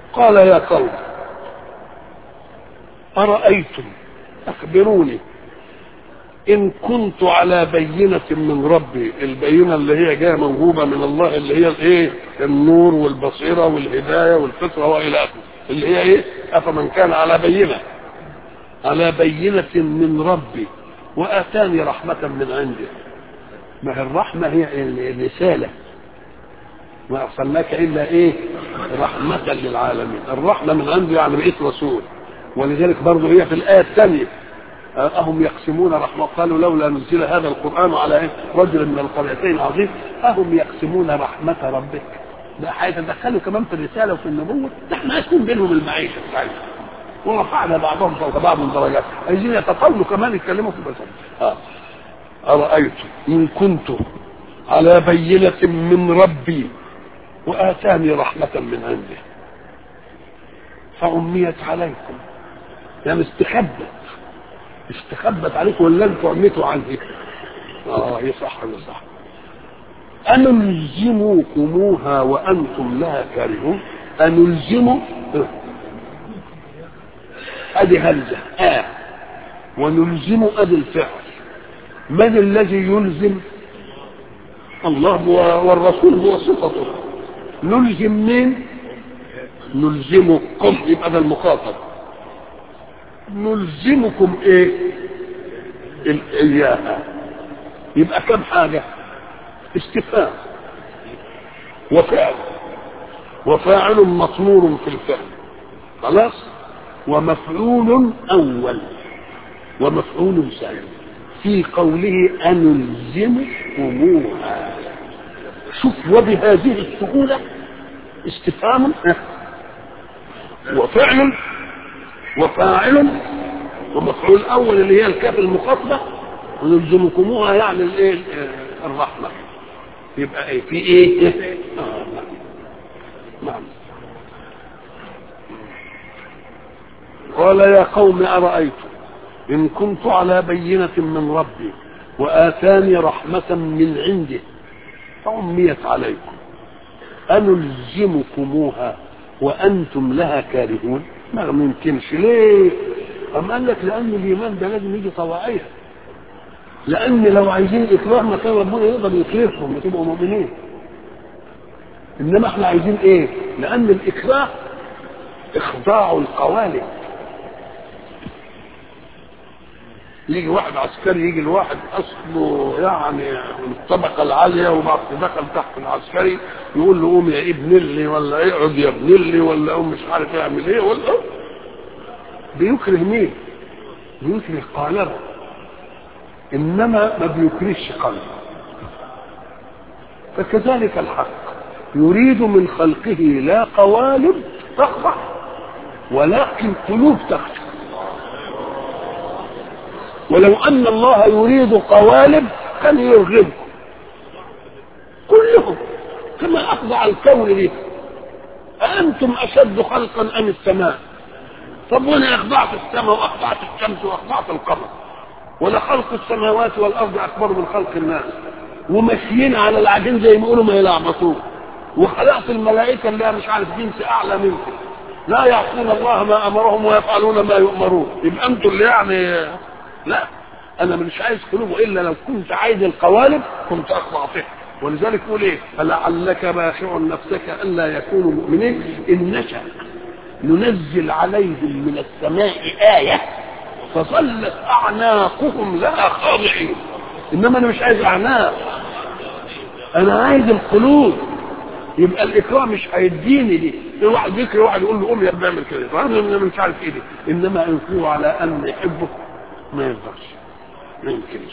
قال يا قوم أرأيتم أخبروني إن كنت على بينة من ربي البينة اللي هي جاية موهوبة من الله اللي هي الإيه النور والبصيرة والهداية والفطرة وإلى آخره اللي هي إيه أفمن كان على بينة على بينة من ربي وآتاني رحمة من عنده ما هي الرحمة هي الرسالة ما أرسلناك إلا إيه رحمة للعالمين الرحمة من عنده يعني بقيت رسول ولذلك برضه هي في الآية الثانية أهم يقسمون رحمة قالوا لولا نزل هذا القرآن على إيه؟ رجل من القريتين عظيم أهم يقسمون رحمة ربك ده هيتدخلوا كمان في الرسالة وفي النبوة ده احنا هيكون بينهم المعيشة بتاعتهم ورفعنا بعضهم فوق بعض من درجات عايزين يتطاولوا كمان يتكلموا في البشر آه. أرأيت إن كنت على بينة من ربي وآتاني رحمة من عنده فعميت عليكم يعني استخبت استخبت عليكم ولا انتوا عميتوا عنه اه يصح يصح أنلزمكموها وأنتم لها كارهون أنلزم أدي همزة آه ونلزم أدي الفعل من الذي يلزم الله والرسول بواسطته نلزم مين نلزمكم يبقى ده المخاطب نلزمكم ايه اياها يبقى كم حاجة استفهام وفعل وفاعل مطمور في الفعل خلاص ومفعول اول ومفعول ثاني في قوله أنلزمكموها شوف وبهذه السهولة استفهام وفعل وفاعل ومفعول أول اللي هي الكاف المخاطبة ونلزمكموها يعني الايه الرحمة يبقى ايه في ايه؟ آه نعم قال يا قوم أرأيتم إن كنت على بينة من ربي وآتاني رحمة من عنده فعميت عليكم أنلزمكموها وأنتم لها كارهون ما يمكنش ليه أم قال لك لأن الإيمان ده لازم يجي طواعية لأن لو عايزين إكراه ما كان ربنا يقدر يكرههم وتبقوا مؤمنين إنما إحنا عايزين إيه؟ لأن الإكراه إخضاع القوالب يجي واحد عسكري يجي الواحد اصله يعني من الطبقه العاليه وبعد دخل تحت العسكري يقول له قوم يا ابن اللي ولا اقعد يا ابن اللي ولا قوم مش عارف يعمل ايه ولا بيكره مين؟ بيكره قالبه انما ما بيكرهش قلبه فكذلك الحق يريد من خلقه لا قوالب تخضع ولكن قلوب تخشع ولو ان الله يريد قوالب كان يرغبكم كلهم كما اخضع الكون ليه أأنتم أشد خلقا أم السماء طب وأنا أخضعت السماء وأخضعت الشمس وأخضعت القمر ولا خلق السماوات والأرض أكبر من خلق الناس وماشيين على العجين زي ما يقولوا ما يلعبطوه وخلقت الملائكة اللي مش عارف جنس أعلى منكم لا يعصون الله ما أمرهم ويفعلون ما يؤمرون يبقى أنتم اللي يعني لا انا مش عايز قلوب الا لو كنت عايز القوالب كنت اخضع فيها ولذلك يقول ايه فلعلك باخع نفسك الا يكونوا مؤمنين ان نشا ننزل عليهم من السماء ايه فظلت اعناقهم لها خاضعين انما انا مش عايز اعناق انا عايز القلوب يبقى الاكرام مش هيديني دي واحد يكره واحد يقول له قوم يا ابني اعمل كده فانا مش عارف ايه دي انما ينفيه على ان يحبه ما يقدرش ما يمكنش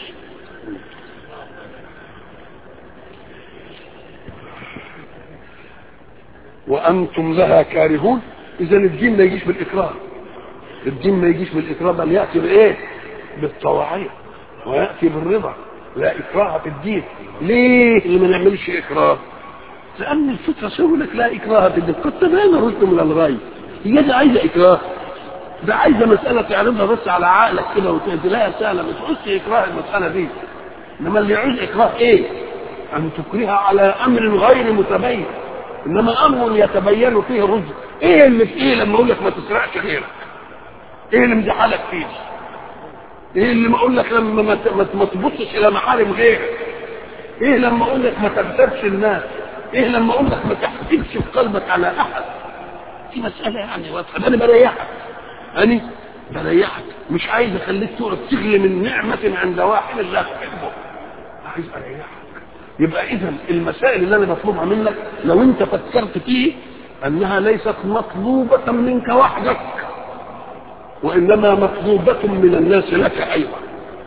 وانتم لها كارهون اذا الدين ما يجيش بالاكراه الدين ما يجيش بالاكراه بل ياتي بايه بالطواعيه وياتي بالرضا لا اكراه في الدين ليه اللي ما نعملش اكراه لان الفطره سوى لك لا اكراه في الدين قد تبين الرشد من الغي هي دي عايزه اكراه ده عايزه مساله تعرضها بس على عقلك كده وتلاقيها سهله ما تحسش اكراه المساله دي انما اللي يعوز اكراه ايه؟ ان تكره على امر غير متبين انما امر يتبين فيه الرشد ايه اللي في ايه لما اقول لك ما تسرقش غيرك ايه اللي مزعلك فيه ايه اللي ما اقول لك لما ما ت- ما ت- ما تبصش الى محارم غيرك ايه لما اقول لك ما تغتابش الناس ايه لما اقول لك ما تحسبش في قلبك على احد دي مساله يعني واضحه ده انا بريحك انا بريحك مش عايز اخليك تقعد تغلي من نعمه عند واحد لا تحبه عايز اريحك يبقى اذا المسائل اللي انا بطلبها منك لو انت فكرت فيه انها ليست مطلوبه منك وحدك وانما مطلوبه من الناس لك ايضا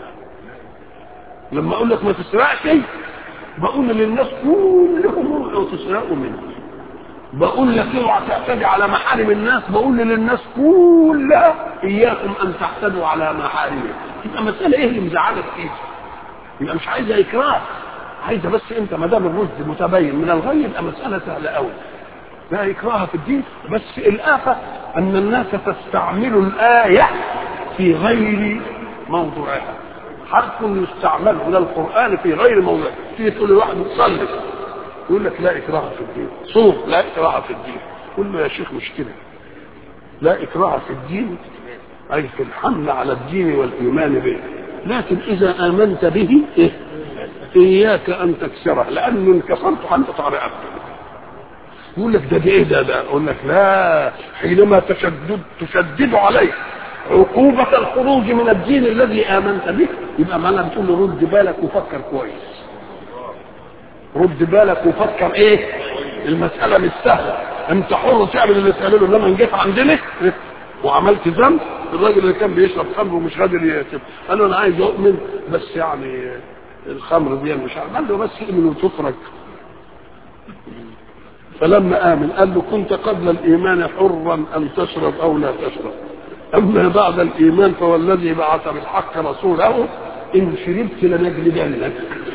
لما اقول لك ما تسرقش بقول للناس كلهم اوعوا تسرقوا مني بقول لك اوعى تعتدي على محارم الناس بقول للناس كلها اياكم ان تعتدوا على محارمهم يبقى مساله ايه اللي مزعلك فيه يبقى مش عايزه اكراه عايزه بس انت ما دام الرشد متبين من الغي يبقى مساله سهله قوي لا اكراه في الدين بس الافه ان الناس تستعمل الايه في غير موضوعها حرف يستعمل من القران في غير موضوعه تيجي تقول لواحد صلي يقول لك لا اكراه في الدين صوم لا اكراه في الدين قول له يا شيخ مش كده لا اكراه في الدين اي في الحمل على الدين والايمان به لكن اذا امنت به إيه؟ اياك ان تكسره لانه انكسرت هنقطع رقبتك يقول لك ده ده ايه ده ده اقول لك لا حينما تشدد تشدد عليه عقوبة الخروج من الدين الذي آمنت به يبقى معناها بتقول له رد بالك وفكر كويس رد بالك وفكر ايه المسألة مش سهلة انت حر تعمل اللي تعمله لما جيت عندنا وعملت ذنب الراجل اللي كان بيشرب خمر ومش قادر يسيب قال له انا عايز اؤمن بس يعني الخمر دي مش عارف قال له بس اؤمن وتترك فلما آمن قال له كنت قبل الإيمان حرا أن تشرب أو لا تشرب أما بعد الإيمان فوالذي بعث بالحق رسوله إن شربت لنجلدنك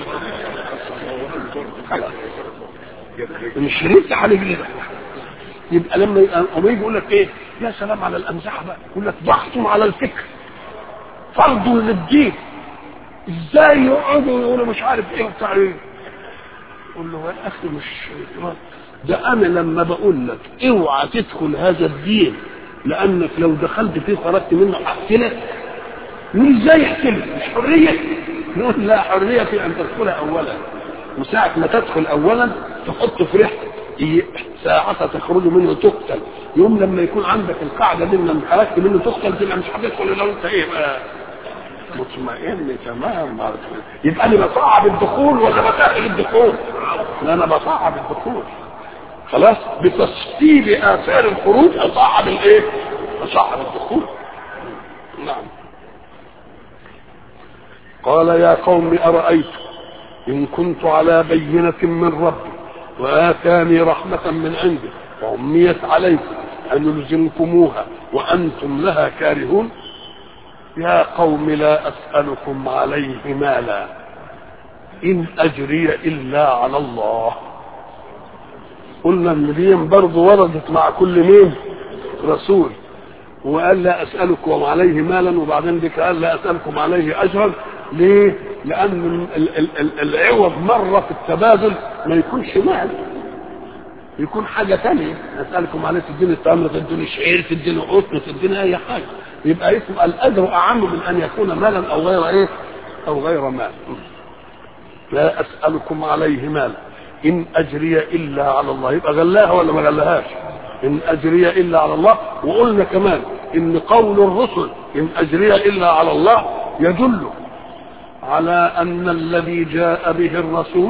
خلاص إن شربت هنجلدك يبقى لما يبقى يجي يقول لك ايه يا سلام على الامزحه بقى يقول لك ضغط على الفكر فرض للدين ازاي يقعدوا يقولوا مش عارف ايه وبتاع ايه قول له يا اخي مش ده انا لما بقول لك اوعى تدخل هذا الدين لانك لو دخلت فيه خرجت منه هقتلك يقول ازاي يقتلك مش حريه نقول لا حريه في ان تدخلها اولا وساعة ما تدخل اولا تحط في ريحتك ساعة تخرج منه تقتل يوم لما يكون عندك القاعدة دي لما خرجت منه تقتل تبقى مش هتدخل الا انت ايه بقى مطمئن تمام يبقى انا بصعب الدخول ولا بسهل الدخول؟ لا انا بصعب الدخول خلاص بتسطيب اثار الخروج اصعب الايه؟ اصعب الدخول نعم قال يا قوم ارايتم ان كنت على بينه من ربي واتاني رحمه من عنده وعميت عليكم ان نلزمكموها وانتم لها كارهون يا قوم لا اسالكم عليه مالا ان اجري الا على الله قلنا ان دي برضه وردت مع كل مين رسول وقال لا اسالكم عليه مالا وبعدين ديك قال لا اسالكم عليه اجرا ليه لان ال- ال- ال- العوض مره في التبادل ما يكونش مال يكون حاجة تانية أسألكم عليه تديني تمر تديني شعير تديني قطن تديني أي حاجة يبقى اسم الأجر أعم من أن يكون مالا أو غير إيه أو غير مال لا أسألكم عليه مالا إن أجري إلا على الله يبقى غلاها ولا ما غلاهاش إن أجري إلا على الله وقلنا كمان إن قول الرسل إن أجري إلا على الله يدل على أن الذي جاء به الرسول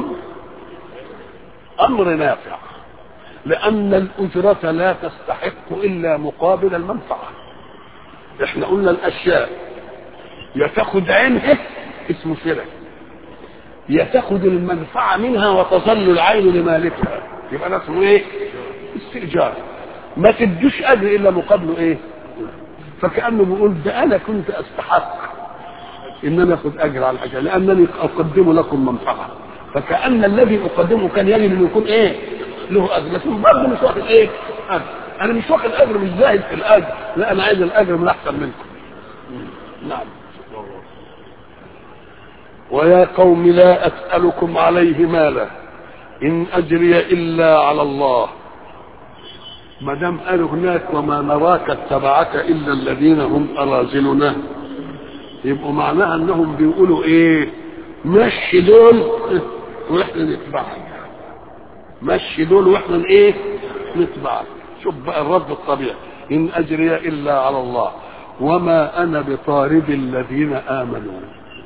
أمر نافع لأن الأجرة لا تستحق إلا مقابل المنفعة احنا قلنا الأشياء يا تاخد عينها اسمه شرك يا تاخد المنفعة منها وتظل العين لمالكها يبقى ده اسمه ايه؟ استئجار ما تدوش أجر إلا مقابله ايه؟ فكأنه بيقول ده أنا كنت أستحق إن أنا آخد أجر على الحاجة لأنني أقدم لكم منفعة فكأن الذي أقدمه كان يجب أن يكون إيه؟ له اجر لكن برضه مش واخد ايه؟ اجر انا مش واخد اجر مش زاهد في الاجر لا انا عايز الاجر من احسن منكم نعم ويا قوم لا اسالكم عليه مالا ان اجري الا على الله ما دام قالوا هناك وما نراك اتبعك الا الذين هم اراذلنا يبقوا معناها انهم بيقولوا ايه مشي دول واحنا نتبعك مشي دول واحنا ايه نتبعك شوف بقى الرد الطبيعي ان اجري الا على الله وما انا بطارد الذين امنوا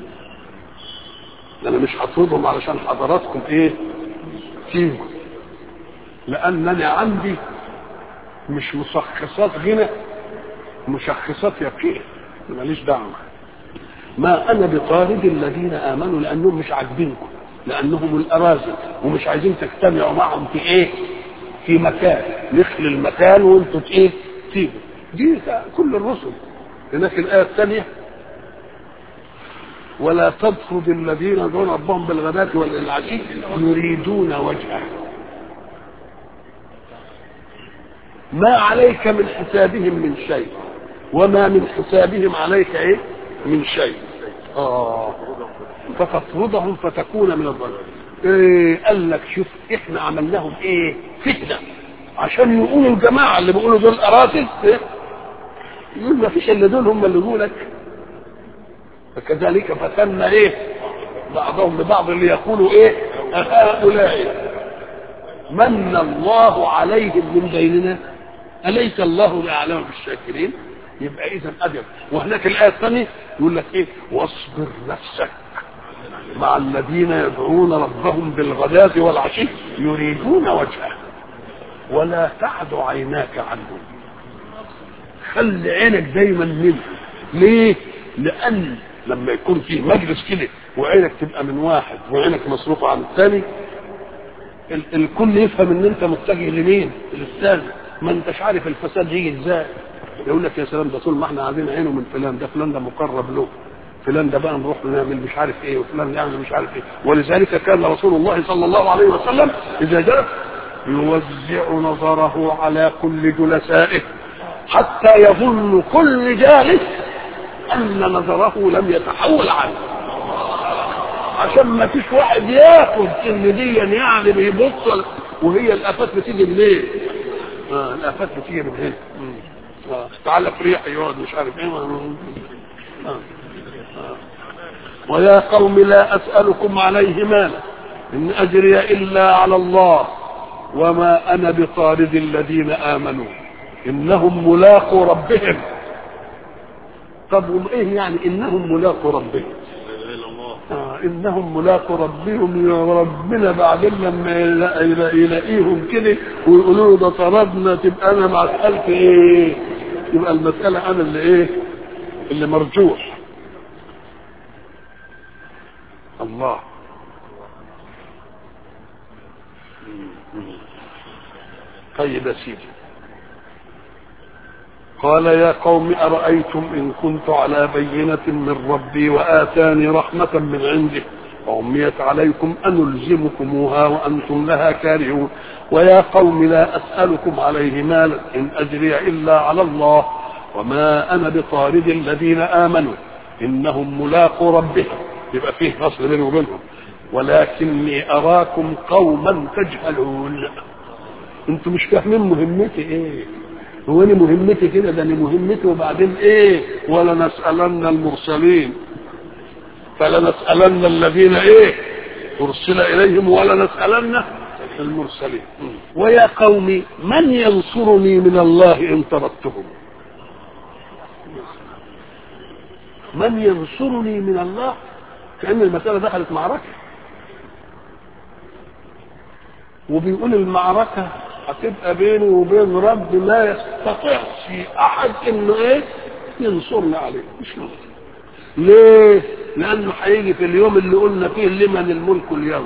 انا مش هطردهم علشان حضراتكم ايه تيجوا لانني عندي مش مشخصات غنى مشخصات يقين ماليش دعوه ما انا بطارد الذين امنوا لانهم مش عاجبينكم لانهم الاراذل ومش عايزين تجتمعوا معهم في ايه في مكان نخلي المكان وانتوا ايه تيجوا دي كل الرسل هناك الايه الثانيه ولا تطرد الذين يدعون ربهم بالغداة والعشي يريدون وجهه ما عليك من حسابهم من شيء وما من حسابهم عليك ايه من شيء اه فتطردهم فتكون من الظالمين ايه قال لك شوف احنا عملناهم ايه فتنه عشان يقولوا الجماعه اللي بيقولوا دول اراسل إيه؟ يقول ما فيش الا دول هم اللي يقولك فكذلك فتنا ايه بعضهم ببعض ليقولوا ايه هؤلاء من الله عليهم من بيننا اليس الله باعلم بالشاكرين يبقى اذا ادب وهناك الايه الثانيه يقول لك ايه واصبر نفسك مع الذين يدعون ربهم بالغداة والعشي يريدون وجهه ولا تعد عيناك عنهم خلي عينك دايما منه ليه لان لما يكون في مجلس كده وعينك تبقى من واحد وعينك مصروفه عن الثاني ال- الكل يفهم ان انت متجه لمين للثاني ما انتش عارف الفساد يجي ازاي يقول لك يا سلام ده طول ما احنا عايزين عينه من فلان ده فلان ده مقرب له فلان ده بقى نروح نعمل مش عارف ايه وفلان يعمل مش عارف ايه ولذلك كان رسول الله صلى الله عليه وسلم اذا جلس يوزع نظره على كل جلسائه حتى يظن كل جالس ان نظره لم يتحول عنه عشان ما فيش واحد ياخد ان دي يعني بيبص وهي الافات بتيجي منين؟ اه الافات بتيجي من هنا مم. اه تعالى في ريح يقعد مش عارف ايه ما- آه. آه. ويا قوم لا اسالكم عليه مالا ان اجري الا على الله وما انا بطارد الذين امنوا انهم ملاقوا ربهم طب وايه يعني انهم ملاقوا ربهم آه انهم ملاقوا ربهم يا ربنا بعدين لما يلا- يلا- يلاقيهم كده ويقولوا له ده طردنا تبقى انا مسألة ايه؟ يبقى المسألة انا اللي ايه؟ اللي مرجوح الله طيب يا سيدي قال يا قوم أرأيتم إن كنت على بينة من ربي وآتاني رحمة من عنده وأميت عليكم أنلزمكموها وأنتم لها كارهون ويا قوم لا أسألكم عليه مالا إن أجري إلا على الله وما أنا بطارد الذين آمنوا إنهم ملاقوا ربهم يبقى فيه فصل بينه وبينهم ولكني أراكم قوما تجهلون انتوا مش فاهمين مهمتي ايه هو انا مهمتي كده ده انا مهمتي وبعدين ايه ولا نسالن المرسلين فلنسالن الذين ايه ارسل اليهم ولا نسالن المرسلين ويا قوم من ينصرني من الله ان طردتهم من ينصرني من الله كان المساله دخلت معركه وبيقول المعركة هتبقى بيني وبين رب ما يستطيعش أحد إنه إيه ينصرني عليه مش ممكن ليه؟ لأنه هيجي في اليوم اللي قلنا فيه لمن الملك اليوم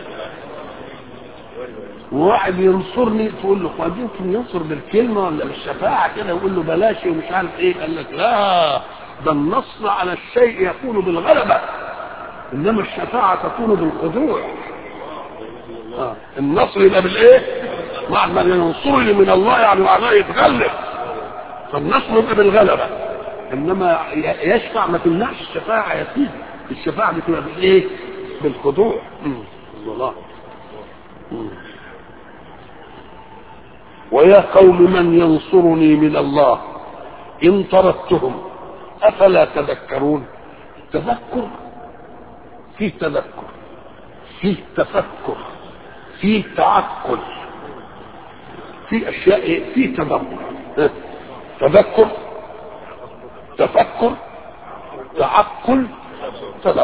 وواحد ينصرني تقول له قد يمكن ينصر بالكلمة ولا بالشفاعة كده يقول له بلاش ومش عارف ايه قال لك لا ده النصر على الشيء يكون بالغلبة انما الشفاعة تكون بالخضوع آه. النصر يبقى بالايه؟ مع من ينصرني من الله يعني معناه يتغلب فالنصر يبقى بالغلبه انما ي- يشفع ما تمنعش الشفاعه يا سيدي الشفاعه بتبقى بالايه؟ بالخضوع مم. الله ويا قوم من ينصرني من الله إن طردتهم أفلا تذكرون تذكر فيه تذكر فيه تفكر فيه تعقل في أشياء إيه؟ فيه تدبر ها؟ تذكر تفكر تعقل تدبر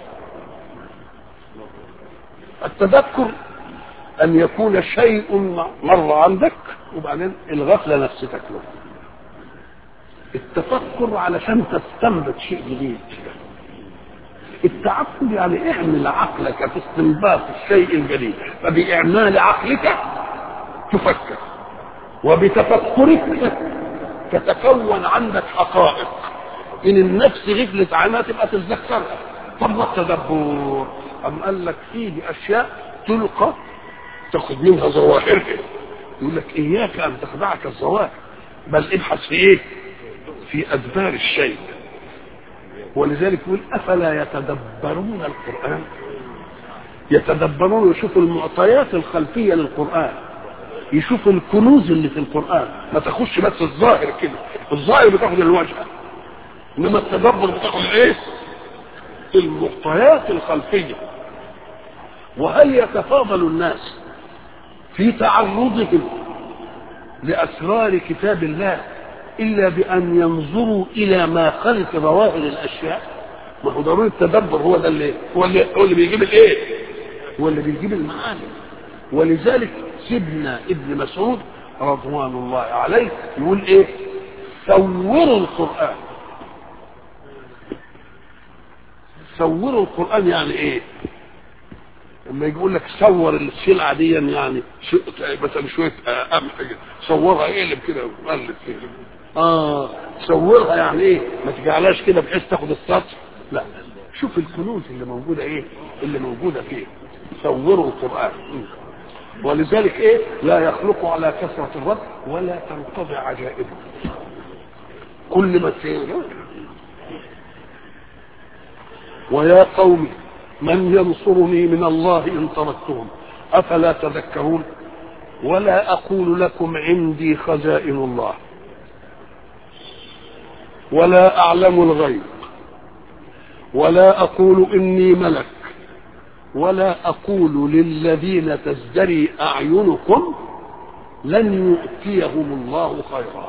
التذكر أن يكون شيء مر عندك وبعدين الغفلة نفستك له التفكر علشان تستنبط شيء جديد التعقل يعني اعمل عقلك في استنباط الشيء الجديد فبإعمال عقلك تفكر وبتفكرك تتكون عندك حقائق ان النفس غفلت عنها تبقى تتذكرها طب التدبر أم قال لك فيه اشياء تلقى تاخذ منها ظواهرها يقول لك اياك ان تخدعك الظواهر بل ابحث في ايه في ادبار الشيء ولذلك يقول افلا يتدبرون القران يتدبرون يشوفوا المعطيات الخلفيه للقران يشوفوا الكنوز اللي في القران ما تاخدش بس الظاهر كده الظاهر بتاخد الوجه انما التدبر بتاخد ايه المعطيات الخلفيه وهل يتفاضل الناس في تعرضهم لاسرار كتاب الله الا بان ينظروا الى ما خلق ظواهر الاشياء ما هو ضروري التدبر هو ده اللي هو اللي هو اللي بيجيب الايه هو اللي بيجيب المعاني ولذلك سيدنا ابن مسعود رضوان الله عليه يقول ايه صوروا القران صوروا القران يعني ايه لما يقول لك صور السلعه دي يعني شو مثلا شويه قمح كده صورها اقلب كده وقلب كده اه صورها يعني ايه ما تجعلهاش كده بحيث تاخد السطر لا شوف الكنوز اللي موجوده ايه اللي موجوده فيه صوروا القران ولذلك ايه لا يخلق على كثره الرد ولا تنقضي عجائبه كل ما تسير ويا قوم من ينصرني من الله ان تركتهم افلا تذكرون ولا اقول لكم عندي خزائن الله ولا اعلم الغيب ولا اقول اني ملك ولا اقول للذين تزدري اعينكم لن يؤتيهم الله خيرا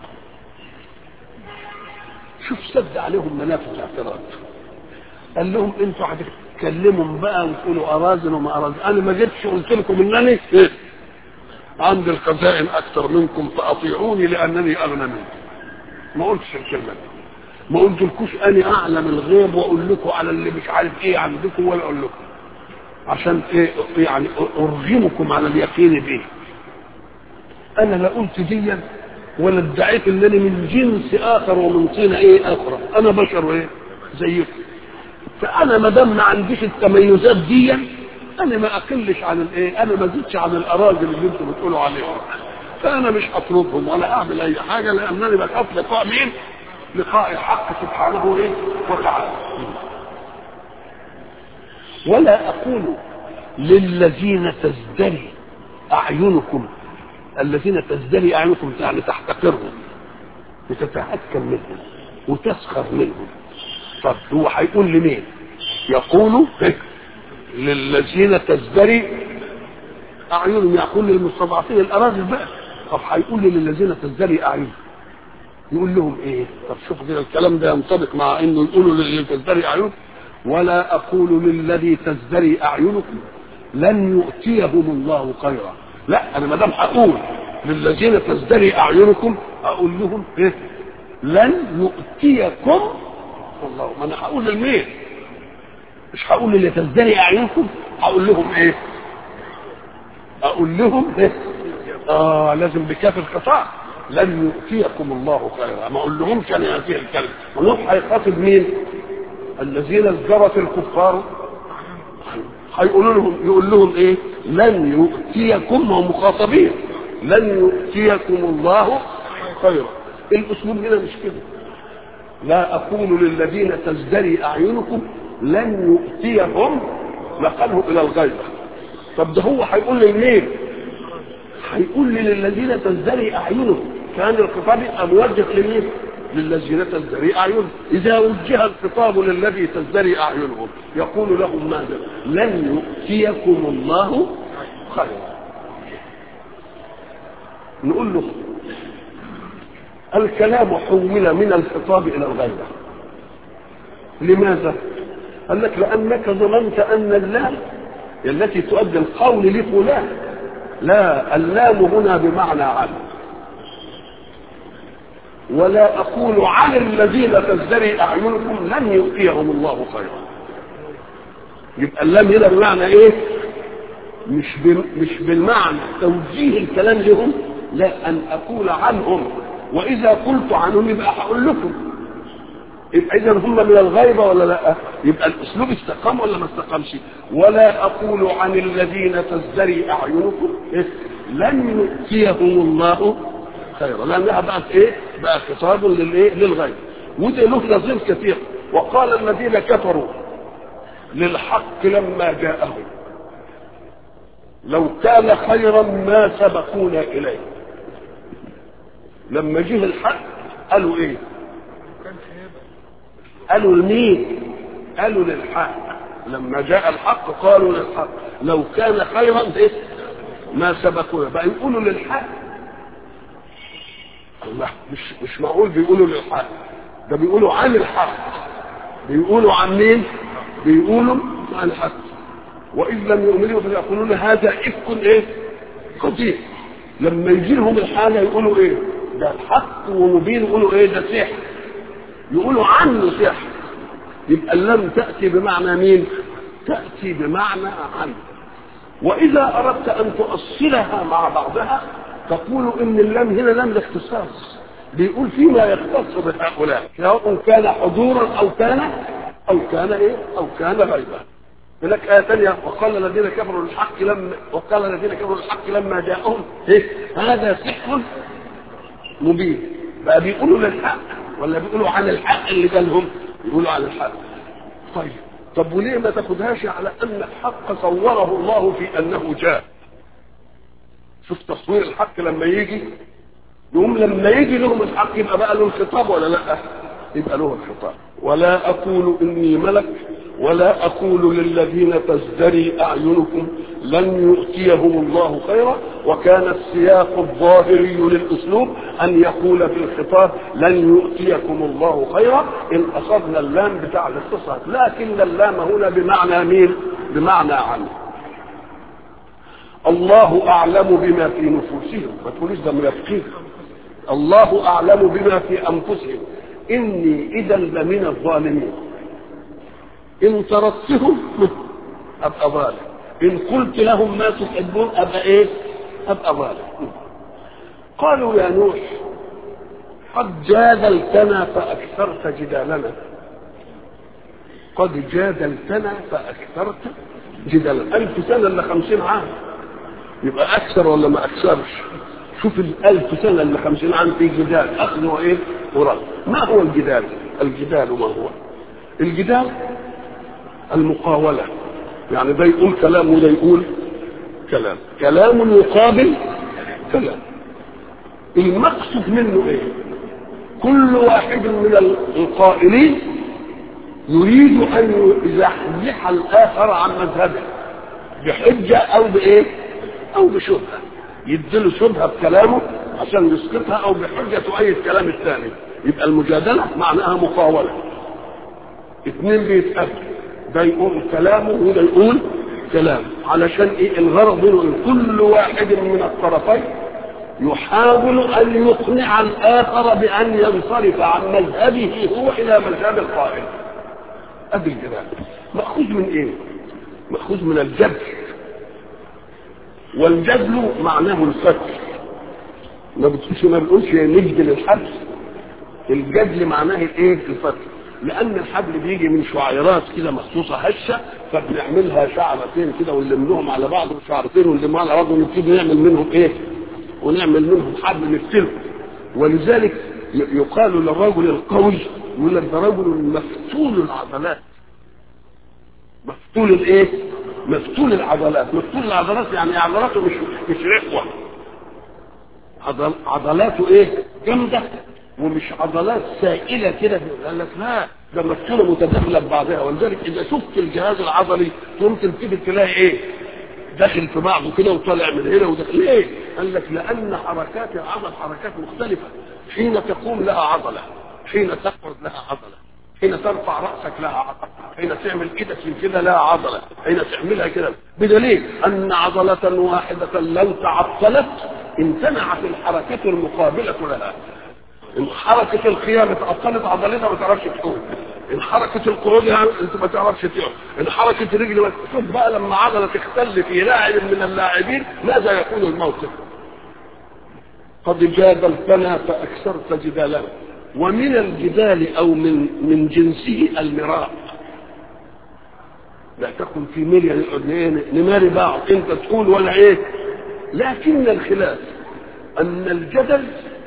شوف سد عليهم منافذ الاعتراض قال لهم انتوا هتتكلموا بقى وتقولوا اراذل وما اراذل انا ما جيتش قلت لكم انني إيه؟ عندي الخزائن اكثر منكم فاطيعوني لانني اغنى منكم ما قلتش الكلمه دي ما قلتلكوش انا اعلم الغيب واقول لكم على اللي مش عارف ايه عندكم ولا اقول لكم عشان ايه يعني ارغمكم على اليقين به انا لا قلت ديا ولا ادعيت انني من جنس اخر ومن طينه ايه اخرى انا بشر ايه زيكم فانا ما دام ما عنديش التميزات دي انا ما اقلش عن الايه انا ما زدتش عن الاراجل اللي انتم بتقولوا عليهم فانا مش هطردهم ولا اعمل اي حاجه لانني بخاف لقاء مين لقاء الحق سبحانه ايه وتعالى ولا اقول للذين تزدري اعينكم الذين تزدري اعينكم يعني تحتقرهم وتتهكم منهم وتسخر منهم طب هو هيقول لمين يقول للذين تزدري اعينهم يقول للمستضعفين الاراذل بقى طب هيقول للذين تزدري اعينهم يقول لهم ايه طب شوفوا كده الكلام ده ينطبق مع انه يقولوا للذي تزدري اعينكم ولا اقول للذي تزدري اعينكم لن يؤتيهم الله خيرا لا انا ما دام هقول للذين تزدري اعينكم اقول لهم ايه لن يؤتيكم الله ما انا هقول للمين مش هقول للي تزدري اعينكم هقول لهم ايه اقول لهم ايه اه لازم بكاف القطاع لن يؤتيكم الله خيرا ما اقول لهمش انا هذه الكلمه ونوح هيخاطب مين الذين ازدرت الكفار هيقولوا لهم يقول لهم ايه لن يؤتيكم هم مخاطبين لن يؤتيكم الله خيرا الاسلوب هنا مش كده لا اقول للذين تزدري اعينكم لن يؤتيهم نقله الى الغيبه طب ده هو هيقول لي ليه هيقول لي للذين تزدري اعينهم كان الخطاب يبقى موجه لمين للذين تزدري اعينهم اذا وجه الخطاب للذي تزدري اعينهم يقول لهم ماذا لن يؤتيكم الله خيرا نقول له الكلام حول من الخطاب الى الغيبه لماذا قال لك لانك ظننت ان اللام التي تؤدي القول لفلان لا اللام هنا بمعنى عن ولا اقول عن الذين تزدري اعينكم لن يؤتيهم الله خيرا يبقى اللام هنا بمعنى ايه مش مش بالمعنى توجيه الكلام لهم لا ان اقول عنهم واذا قلت عنهم يبقى هقول لكم يبقى اذا هم من الغيبه ولا لا يبقى الاسلوب استقام ولا ما استقامش ولا اقول عن الذين تزدري اعينكم إيه؟ لن يؤتيهم الله خيرا لانها بقت ايه بقى خطاب للايه للغيب وده له نظير كثير وقال الذين كفروا للحق لما جاءهم لو كان خيرا ما سبقونا اليه لما جه الحق قالوا ايه قالوا لمين قالوا للحق لما جاء الحق قالوا للحق لو كان خيرا إيه؟ ما سبقونا بقى يقولوا للحق الله مش مش معقول بيقولوا للحق ده بيقولوا عن الحق بيقولوا عن مين بيقولوا عن الحق واذ لم يؤمنوا فيقولون هذا افك ايه قدير لما يجي لهم الحاله يقولوا ايه ده الحق ومبين يقولوا ايه ده سحر يقولوا عنه سحر يبقى اللم تأتي بمعنى مين تأتي بمعنى عنه وإذا أردت أن تؤصلها مع بعضها تقول إن اللام هنا لام الاختصاص بيقول فيما يختص بهؤلاء سواء كان حضورا أو كان أو كان إيه أو كان غيبا هناك آية ثانية وقال الذين كفروا للحق لما وقال الذين كفروا للحق لما جاءهم إيه هذا سحر مبين بقى بيقولوا للحق ولا بيقولوا عن الحق اللي جالهم يقولوا عن الحق طيب طب وليه ما تاخدهاش على ان الحق صوره الله في انه جاء شوف تصوير الحق لما يجي يقوم لما يجي لهم الحق يبقى بقى له الخطاب ولا لا يبقى له الخطاب ولا اقول اني ملك ولا اقول للذين تزدري اعينكم لن يؤتيهم الله خيرا وكان السياق الظاهري للاسلوب ان يقول في الخطاب لن يؤتيكم الله خيرا ان اصبنا اللام بتاع الاتصال لكن اللام هنا بمعنى مين بمعنى عنه الله اعلم بما في نفوسهم ما تقوليش ده منافقين الله اعلم بما في انفسهم اني اذا لمن الظالمين ان طردتهم ابقى ظالم ان قلت لهم ما تحبون ابقى ايه ابقى ظالم قالوا يا نوح قد جادلتنا فاكثرت جدالنا قد جادلتنا فاكثرت جدالنا الف سنه الا خمسين عام يبقى اكثر ولا ما اكثرش شوف الالف سنه الا خمسين عام في جدال اخذ وايه ورد ما هو الجدال الجدال ما هو الجدال المقاولة يعني ده يقول كلام وده يقول كلام كلام يقابل كلام المقصود منه ايه كل واحد من القائلين يريد ان يزحزح الاخر عن مذهبه بحجة او بايه او بشبهة يديله شبهة بكلامه عشان يسقطها او بحجة تؤيد كلام الثاني يبقى المجادلة معناها مقاولة اثنين بيتقابلوا ده يقول كلامه وده يقول كلام علشان ايه الغرض منه كل واحد من الطرفين يحاول ان يقنع الاخر بان ينصرف عن مذهبه هو الى مذهب القائل ادي الجدال ماخوذ من ايه ماخوذ من الجدل والجدل معناه الفتح ما بتقولش ما بنقولش نجدل الحبل الجدل معناه الايه الفتح لان الحبل بيجي من شعيرات كده مخصوصه هشه فبنعملها شعرتين كده ونلمهم على بعض وشعرتين ونلمهم على بعض ونبتدي نعمل منهم ايه ونعمل منهم حبل نفتله ولذلك يقال للرجل القوي يقول لك ده رجل مفتول العضلات مفتول الايه مفتول العضلات مفتول العضلات يعني عضلاته مش مش رخوه عضل عضلاته ايه جامده ومش عضلات سائله كده قال لك لا ده مفتوله متداخله ببعضها ولذلك اذا شفت الجهاز العضلي تقوم تلتفت تلاقي ايه داخل في بعضه كده وطالع من هنا وداخل ليه؟ قال لك لان حركات العضل حركات مختلفه حين تقوم لها عضله حين تقعد لها عضله حين ترفع راسك لها عضله حين تعمل ايدك من كده لها عضله حين تعملها كده بدليل ان عضله واحده لو تعطلت امتنعت الحركه المقابله لها ان حركه القيام اتعطلت عضلتها ما تعرفش تقوم ان حركه القعود انت ما تعرفش تقعد ان حركه الرجل شوف بقى لما عضله تختل في لاعب من اللاعبين ماذا يكون الموقف قد جادلتنا فاكثرت جدالنا ومن الجدال او من من جنسه المراء لا تكن في مريا نماري بعض انت تقول ولا ايه لكن الخلاف ان الجدل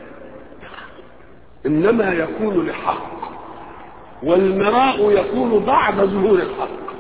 انما يكون لحق والمراء يكون بعد ظهور الحق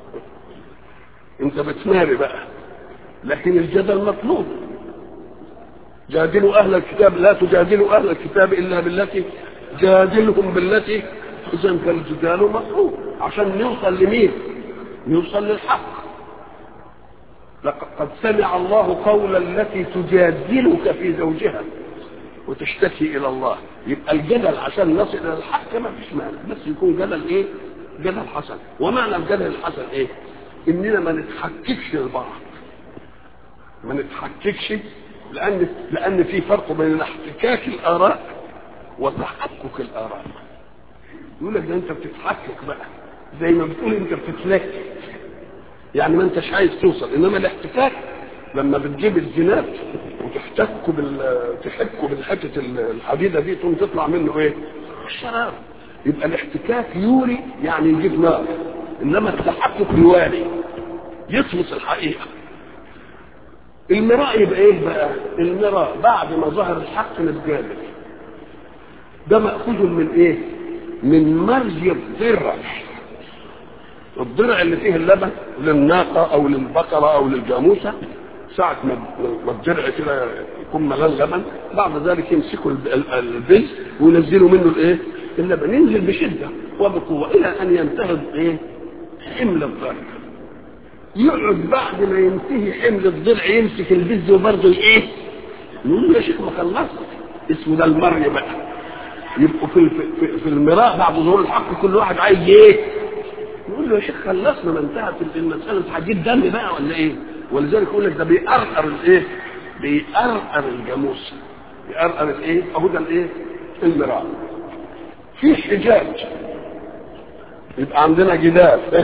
انت بتماري بقى لكن الجدل مطلوب جادلوا اهل الكتاب لا تجادلوا اهل الكتاب الا بالتي جادلهم بالتي اذا فالجدال مطلوب عشان نوصل لمين نوصل للحق لقد سمع الله قول التي تجادلك في زوجها وتشتكي الى الله يبقى الجدل عشان نصل الى الحق ما فيش مانع بس يكون جدل ايه جدل حسن ومعنى الجدل الحسن ايه اننا ما نتحككش لبعض ما نتحككش لان لان في فرق بين احتكاك الاراء وتحقق الاراء يقول لك ده انت بتتحكك بقى زي ما بتقول انت بتتلكك يعني ما انتش عايز توصل انما الاحتكاك لما بتجيب الزناد وتحتكه بال تحكه بالحته الحديده دي تقوم تطلع منه ايه؟ الشراب يبقى الاحتكاك يوري يعني يجيب نار انما التحقق يواري يطمس الحقيقه المراء يبقى ايه بقى؟ المراء بعد ما ظهر الحق نتجادل ده مأخوذ من ايه؟ من مرج الضرع الضرع اللي فيه اللبن للناقة أو للبقرة أو للجاموسة ساعة ما الضرع كده يكون ملان لبن بعد ذلك يمسكوا البز وينزلوا منه الايه؟ اللبن ينزل بشدة وبقوة إلى أن ينتهي ايه؟ حمل الضرع يقعد بعد ما ينتهي حمل الضلع يمسك البز وبرضه ايه؟ يقول يا شيخ ما خلصت اسمه ده المري بقى يبقوا في في, في المراء بعد ظهور الحق كل واحد عايز ايه؟ يقول له يا شيخ خلصنا ما انتهت المساله انت هتجيب دم بقى ولا ايه؟ ولذلك يقول لك ده بيقرقر الايه؟ بيقرقر الجاموس بيقرقر الايه؟ اهو ده الايه؟ المراء في حجاج يبقى عندنا جدال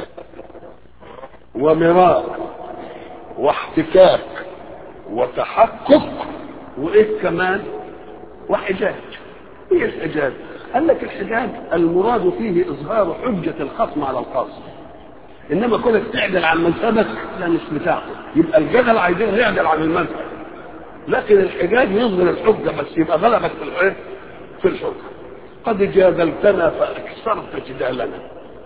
ومراء واحتكاك وتحقق وايه كمان وحجاج ايه الحجاج قال لك الحجاج المراد فيه اظهار حجة الخصم على الخصم انما كونك تعدل عن مذهبك لا مش بتاعه يبقى الجدل عايزين يعدل عن المذهب لكن الحجاج يظهر الحجة بس يبقى غلبك في الايه في الحجة قد جادلتنا فاكثرت جدالنا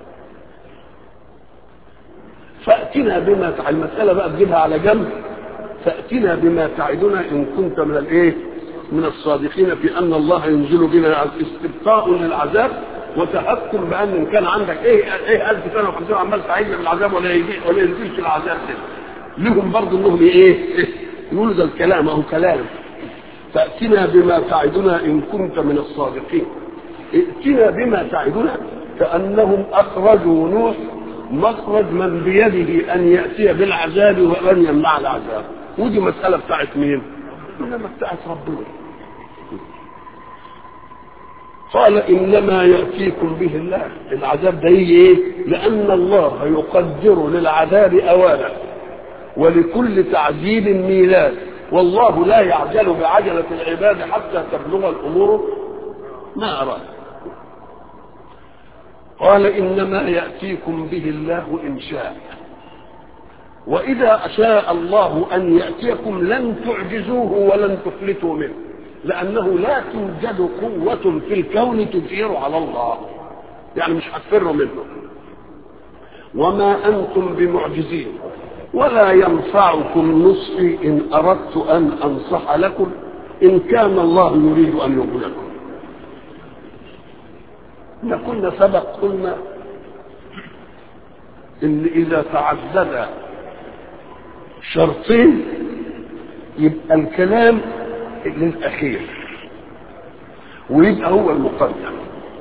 فاتنا بما تع... المساله بقى تجيبها على جنب فاتنا بما تعدنا ان كنت من الايه من الصادقين في ان الله ينزل بنا استبقاء للعذاب وتحكم بان ان كان عندك ايه ايه 1000 سنه و50 عمال تعيد من العذاب ولا يجي ولا ينزلش العذاب ده لهم برضه انهم ايه, إيه يقولوا ده الكلام اهو كلام فاتنا بما تعدنا ان كنت من الصادقين ائتنا بما تعدنا كانهم اخرجوا نوح مخرج من بيده ان ياتي بالعذاب وان يمنع العذاب ودي مساله بتاعت مين؟ انما بتاعت ربنا قال انما ياتيكم به الله العذاب ده يجي ايه؟ لان الله يقدر للعذاب اوانه ولكل تعذيب ميلاد والله لا يعجل بعجله العباد حتى تبلغ الامور ما اراد قال انما ياتيكم به الله ان شاء واذا شاء الله ان ياتيكم لن تعجزوه ولن تفلتوا منه لانه لا توجد قوه في الكون تجير على الله يعني مش هتفروا منه وما انتم بمعجزين ولا ينفعكم نصحي إن أردت أن أنصح لكم إن كان الله يريد أن يغويكم احنا كنا سبق قلنا إن إذا تعدد شرطين يبقى الكلام للأخير ويبقى هو المقدم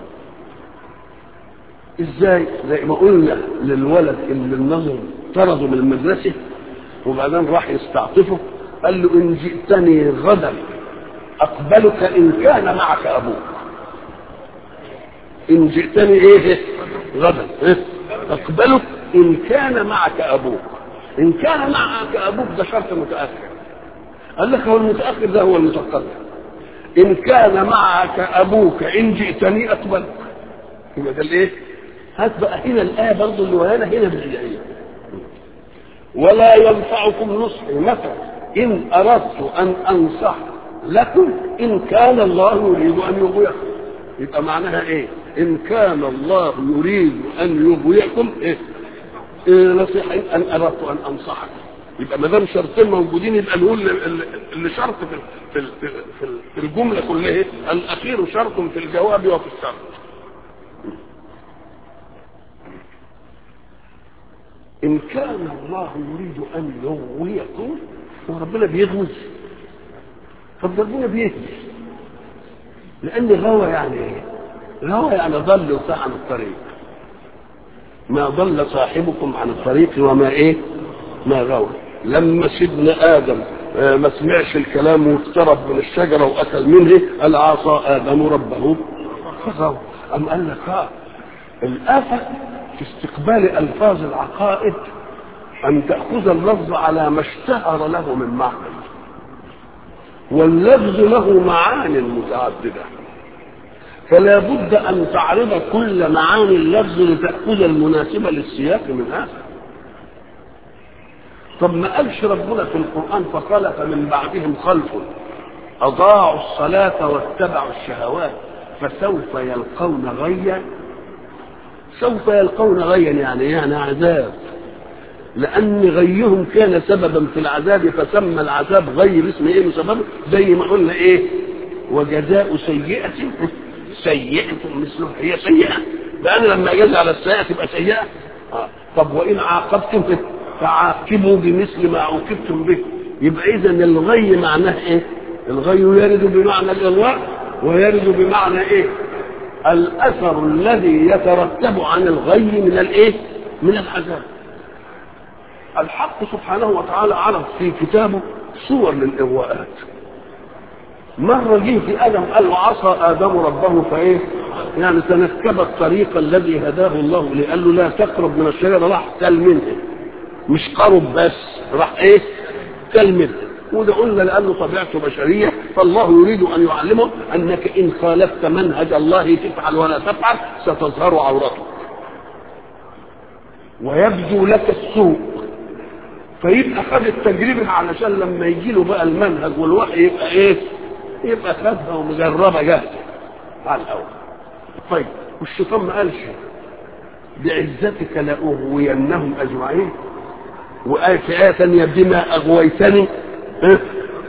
ازاي زي ما قلنا للولد اللي النظر طرده من المدرسة وبعدين راح يستعطفه قال له إن جئتني غدا أقبلك إن كان معك أبوك إن جئتني إيه غدا إيه؟ أقبلك إن كان معك أبوك إن كان معك أبوك ده شرط متأخر قال لك هو المتأخر ده هو المتقدم إن كان معك أبوك إن جئتني أقبلك يبقى ده الإيه؟ هات بقى هنا الآية برضه اللي ورانا هنا بالجاية ولا ينفعكم نصحي مثلا إن أردت أن أنصح لكم إن كان الله يريد أن يغويكم يبقى معناها إيه؟ إن كان الله يريد أن يغويكم إيه؟ إيه نصيحة أن أردت أن أنصحكم يبقى ما دام شرطين موجودين يبقى نقول اللي شرط في في في, في الجمله كلها الاخير شرط في الجواب وفي الشرط ان كان الله يريد ان يغويكم وربنا بيغوي طب ربنا بيهدي لان غوى يعني ايه؟ غوى يعني ضل وساء عن الطريق ما ضل صاحبكم عن الطريق وما ايه؟ ما غوى لما سيدنا ادم ما سمعش الكلام واقترب من الشجره واكل منه قال عصى ادم ربه فغوى ام قال لك اه الافه في استقبال الفاظ العقائد ان تاخذ اللفظ على ما اشتهر له من معنى واللفظ له معان متعدده فلا بد ان تعرض كل معاني اللفظ لتاخذ المناسبه للسياق من هذا طب ما قالش ربنا في القرآن فخلف من بعدهم خلف أضاعوا الصلاة واتبعوا الشهوات فسوف يلقون غيا سوف يلقون غيا يعني يعني عذاب لأن غيهم كان سببا في العذاب فسمى العذاب غير اسم ايه سببه زي ما قلنا ايه وجزاء سيئة سيئة مثله هي سيئة لأن لما أجاز على السيئة تبقى سيئة آه. طب وإن عاقبتم فعاقبوا بمثل ما عوقبتم به يبقى اذا الغي معناه ايه الغي يرد بمعنى الاغواء ويرد بمعنى ايه الاثر الذي يترتب عن الغي من الايه من العذاب الحق سبحانه وتعالى عرض في كتابه صور للاغواءات مرة جه في آدم قال له عصى آدم ربه فإيه؟ يعني تنكب الطريق الذي هداه الله إليه قال له لا تقرب من الشجرة راح كل منه مش قرب بس راح ايه كلمة وده قلنا لانه طبيعته بشريه فالله يريد ان يعلمه انك ان خالفت منهج الله تفعل ولا تفعل ستظهر عورتك ويبدو لك السوء فيبقى خد التجربه علشان لما يجي له بقى المنهج والوحي يبقى ايه؟ يبقى خدها ومجربه جاهزه على الاول. طيب والشيطان ما قالش بعزتك لاغوينهم اجمعين وآية في آية ثانية بما أغويتني ها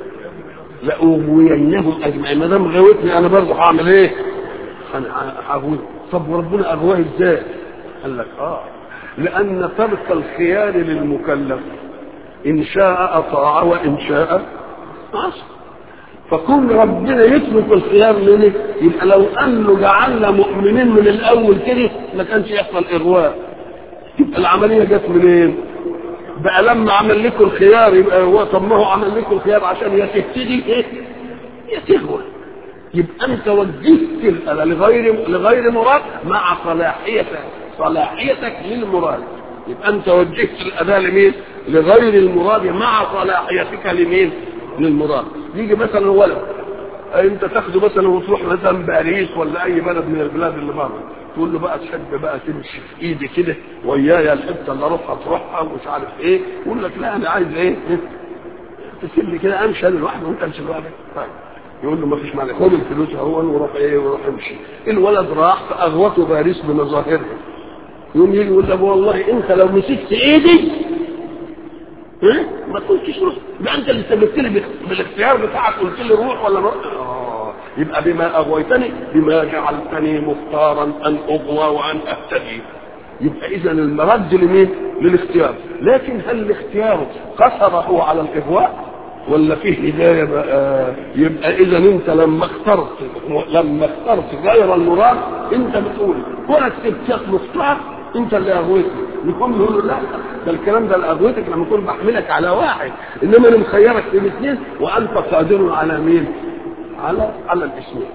لأغوينهم أجمعين ما دام غويتني أنا برضه هعمل إيه؟ أنا هغوي طب وربنا أغواه إزاي؟ قال لك آه لأن ترك الخيار للمكلف إن شاء أطاع وإن شاء عصى فكون ربنا يترك الخيار لنا يبقى لو انه جعلنا مؤمنين من الاول كده ما كانش يحصل اغواء يبقى العمليه جت منين؟ بقى لما عمل لكم الخيار يبقى هو طب ما هو عمل لكم الخيار عشان يا تهتدي ايه؟ يا تهوى يبقى انت وجهت الأذى لغير لغير مراد مع صلاحيتك صلاحيتك للمراد يبقى انت وجهت الاذى لمين؟ لغير المراد مع صلاحيتك لمين؟ للمراد يجي مثلا ولد انت تاخده مثلا وتروح مثلا باريس ولا اي بلد من البلاد اللي بره تقول له بقى تحب بقى تمشي في ايدي كده ويايا الحته اللي اروحها تروحها ومش عارف ايه يقول لك لا انا عايز ايه تسيب لي كده امشي انا لوحدي وانت امشي لوحدك طيب يقول له ما فيش معنى خد الفلوس اهو وروح ايه وروح امشي الولد راح فاغوته باريس بمظاهرها يقوم يجي يقول له والله انت لو مسكت ايدي ايه ما قلتش روح ده انت اللي سببت لي بالاختيار بتاعك قلت لي روح ولا روح آه. يبقى بما اغويتني بما جعلتني مختارا ان اغوى وان اهتدي يبقى اذا المرد لمين للاختيار لكن هل الاختيار قصره على الاغواء ولا فيه هدايه بقى يبقى اذا انت لما اخترت لما اخترت غير المراد انت بتقول كونك استبتاك مختار انت اللي اغويتني نكون نقول له لا ده الكلام ده اللي اغويتك لما اكون بحملك على واحد انما انا مخيرك بين اثنين وانت قادر على مين؟ على على الاثنين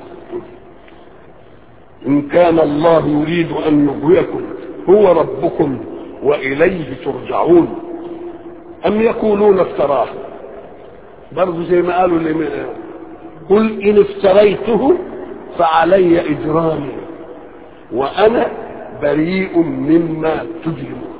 ان كان الله يريد ان يغويكم هو ربكم واليه ترجعون ام يقولون افتراه برضه زي ما قالوا اللي قل ان افتريته فعلي اجرامي وانا بريء مما تجرمون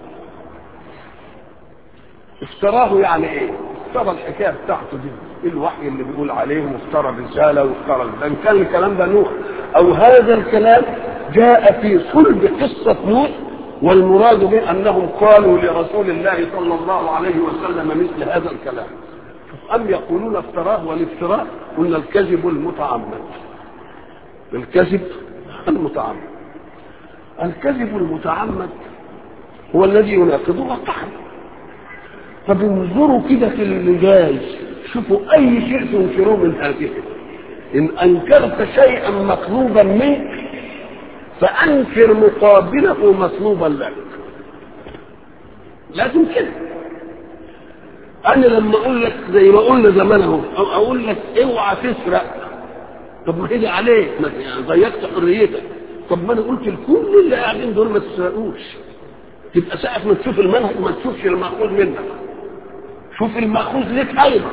افتراه يعني ايه افترى الحكايه بتاعته دي الوحي اللي بيقول عليه وافترى رساله وافترى ده ان كان الكلام ده نوح او هذا الكلام جاء في صلب قصه نوح والمراد به انهم قالوا لرسول الله صلى الله عليه وسلم مثل هذا الكلام أم يقولون افتراه والافتراء قلنا الكذب المتعمد الكذب المتعمد الكذب المتعمد هو الذي يناقض واقعا طب انظروا كده في اللي جاي شوفوا اي شيء تنكروه من هذه ان انكرت شيئا مطلوبا منك فانكر مقابله مطلوبا لك لازم كده انا لما اقول لك زي ما قلنا زمان اهو او اقول لك اوعى تسرق طب ما هي عليك ما يعني ضيقت حريتك طب ما انا قلت لكل اللي قاعدين دول ما تسرقوش تبقى ساعة ما تشوف المنهج ما تشوفش المأخوذ منك شوف المأخوذ لك ايضا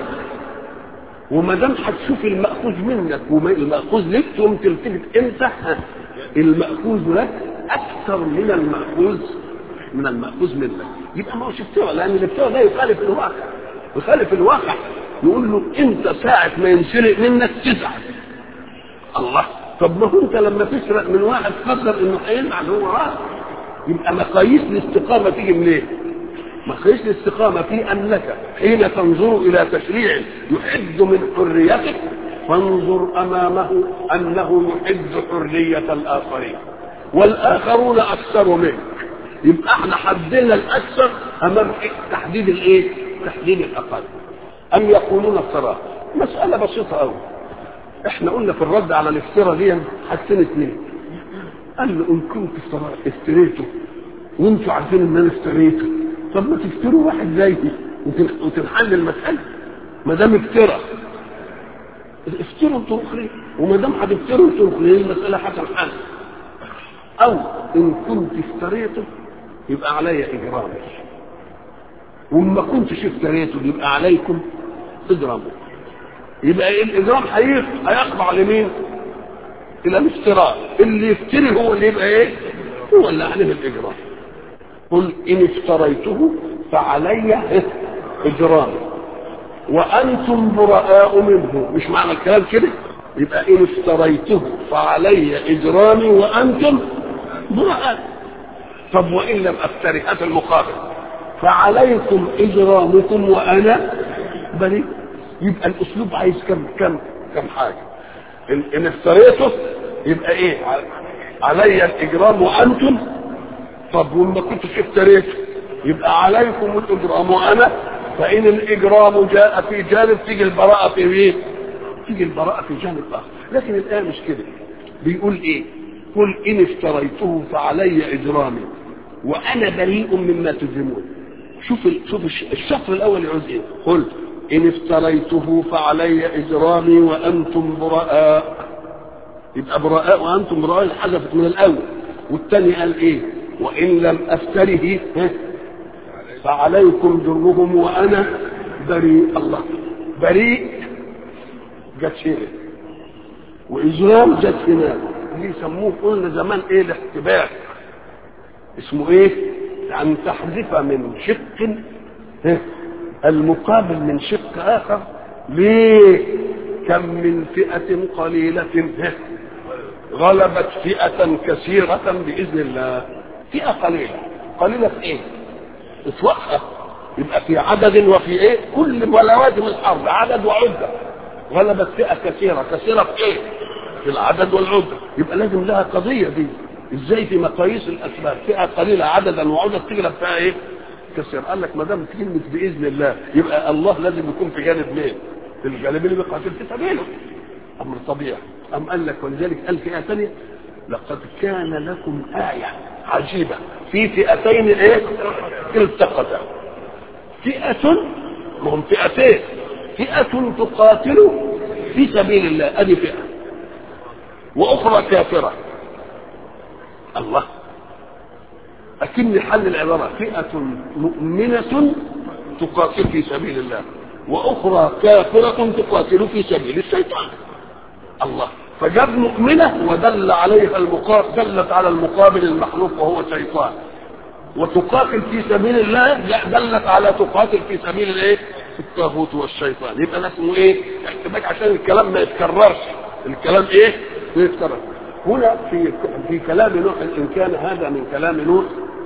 وما دام هتشوف المأخوذ منك والمأخوذ لك تقوم تلتفت انت المأخوذ لك اكثر من المأخوذ من المأخوذ منك يبقى ما هوش افتراء لان الافتراء ده يخالف الواقع يخالف الواقع يقول له انت ساعة ما ينسرق منك تزعل الله طب ما هو انت لما تسرق من واحد قدر انه هيزعل هو راس يبقى مقاييس الاستقامة تيجي منين؟ مقاييس الاستقامة في انك حين تنظر الى تشريع يحد من حريتك فانظر امامه انه يحد حرية الاخرين والاخرون اكثر منك يبقى احنا حددنا الاكثر امام تحديد الايه؟ تحديد الاقل. ام يقولون افتراء؟ مساله بسيطه قوي. احنا قلنا في الرد على الافتراء دي حاجتين اثنين. قال له ان كنت افتريته وانتوا عارفين ان انا افتريته طب ما تفتروا واحد زيي وتنحل المساله ما دام افترى افتروا انتوا اخرين وما دام هتفتروا انتوا اخرين المساله هتنحل او ان كنت افتريته يبقى علي اجرام وما كنتش افتريته يبقى عليكم اجرام يبقى ايه الاجرام هيخضع لمين الى الافتراء اللي يفتري هو اللي يبقى ايه هو اللي عليه الاجرام قل ان افتريته فعلي اجرام وانتم براء منه مش معنى الكلام كده يبقى ان افتريته فعلي اجرامي وانتم براء طب وان لم افتري هات المقابل فعليكم اجرامكم وانا بريء يبقى الاسلوب عايز كم كم كم حاجه ان, إن افتريته يبقى ايه علي الاجرام وانتم طب وما كنتش افتريته يبقى عليكم الاجرام وانا فان الاجرام جاء في جانب تيجي البراءه في مين تيجي البراءه في جانب اخر لكن الايه مش كده بيقول ايه قل ان افتريته فعلي اجرامي وانا بريء مما تجرمون شوف ال... شوف الشطر الاول يعوز ايه قل ان افتريته فعلي اجرامي وانتم براء يبقى براء وانتم براء حذفت من الاول والثاني قال ايه وان لم افتره فعليكم جرمهم وانا بريء الله بريء جت هنا واجرام جت هنا اللي يسموه قلنا زمان ايه الاحتباس اسمه ايه ان تحذف من شق المقابل من شق اخر ليه كم من فئة قليلة غلبت فئة كثيرة بإذن الله فئة قليلة قليلة في ايه؟ اتوقف يبقى في عدد وفي ايه كل لوازم الحرب عدد وعده غلبت فئه كثيره كثيره في ايه في العدد والعده يبقى لازم لها قضيه دي ازاي في مقاييس الاسباب فئه قليله عددا وعدد تغلب فيها ايه كثير قال لك ما دام كلمه باذن الله يبقى الله لازم يكون في جانب مين في الجانب اللي بيقاتل في سبيله امر طبيعي ام قال لك ولذلك قال فئه ثانيه لقد كان لكم آية عجيبة في فئتين ايه التقتا فئة هم فئتين فئة تقاتل في سبيل الله ادي فئة واخرى كافرة الله أكن حل العبارة فئة مؤمنة تقاتل في سبيل الله وأخرى كافرة تقاتل في سبيل الشيطان الله فجاب مؤمنة ودل عليها المقابل دلت على المقابل المخلوق وهو شيطان وتقاتل في سبيل الله دلت على تقاتل في سبيل الايه؟ الطاغوت والشيطان يبقى ده اسمه ايه؟ احتمال عشان الكلام ما يتكررش الكلام ايه؟ ما يتكرر هنا في في كلام نوح ان كان هذا من كلام نوح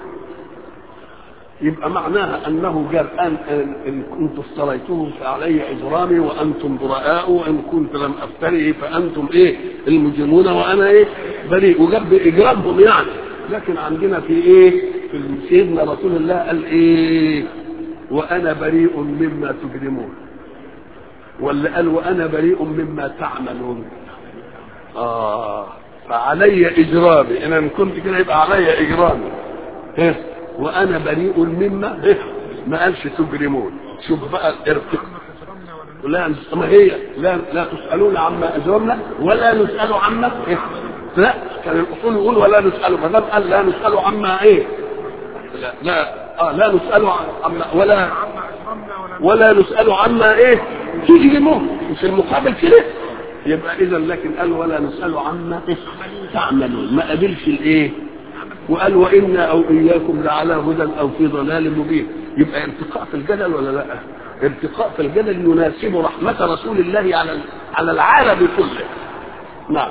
يبقى معناها انه قال ان ان كنت افتريته فعلي اجرامي وانتم براء وان كنت لم افتري فانتم ايه المجرمون وانا ايه بريء وجاب اجرامهم يعني لكن عندنا في ايه في سيدنا رسول الله قال ايه وانا بريء مما تجرمون ولا قال وانا بريء مما تعملون اه فعلي اجرامي ان كنت كده يبقى علي اجرامي إيه؟ وانا بريء مما إيه؟ ما قالش تجرمون شوف بقى الارتقاء لا ما هي لا لا تسالون عما اجرمنا ولا نسال عما إيه؟ لا كان الاصول يقول ولا نسال ما دام قال لا نسال عما ايه لا لا اه لا نسال عما ولا ولا نسال عما ايه تجرمون مش المقابل كده يبقى اذا لكن قال ولا نسال عما تعملون ما قابلش الايه وقال وانا او اياكم لعلى هدى او في ضلال مبين يبقى ارتقاء في الجدل ولا لا ارتقاء في الجدل يناسب رحمه رسول الله على على العالم كله نعم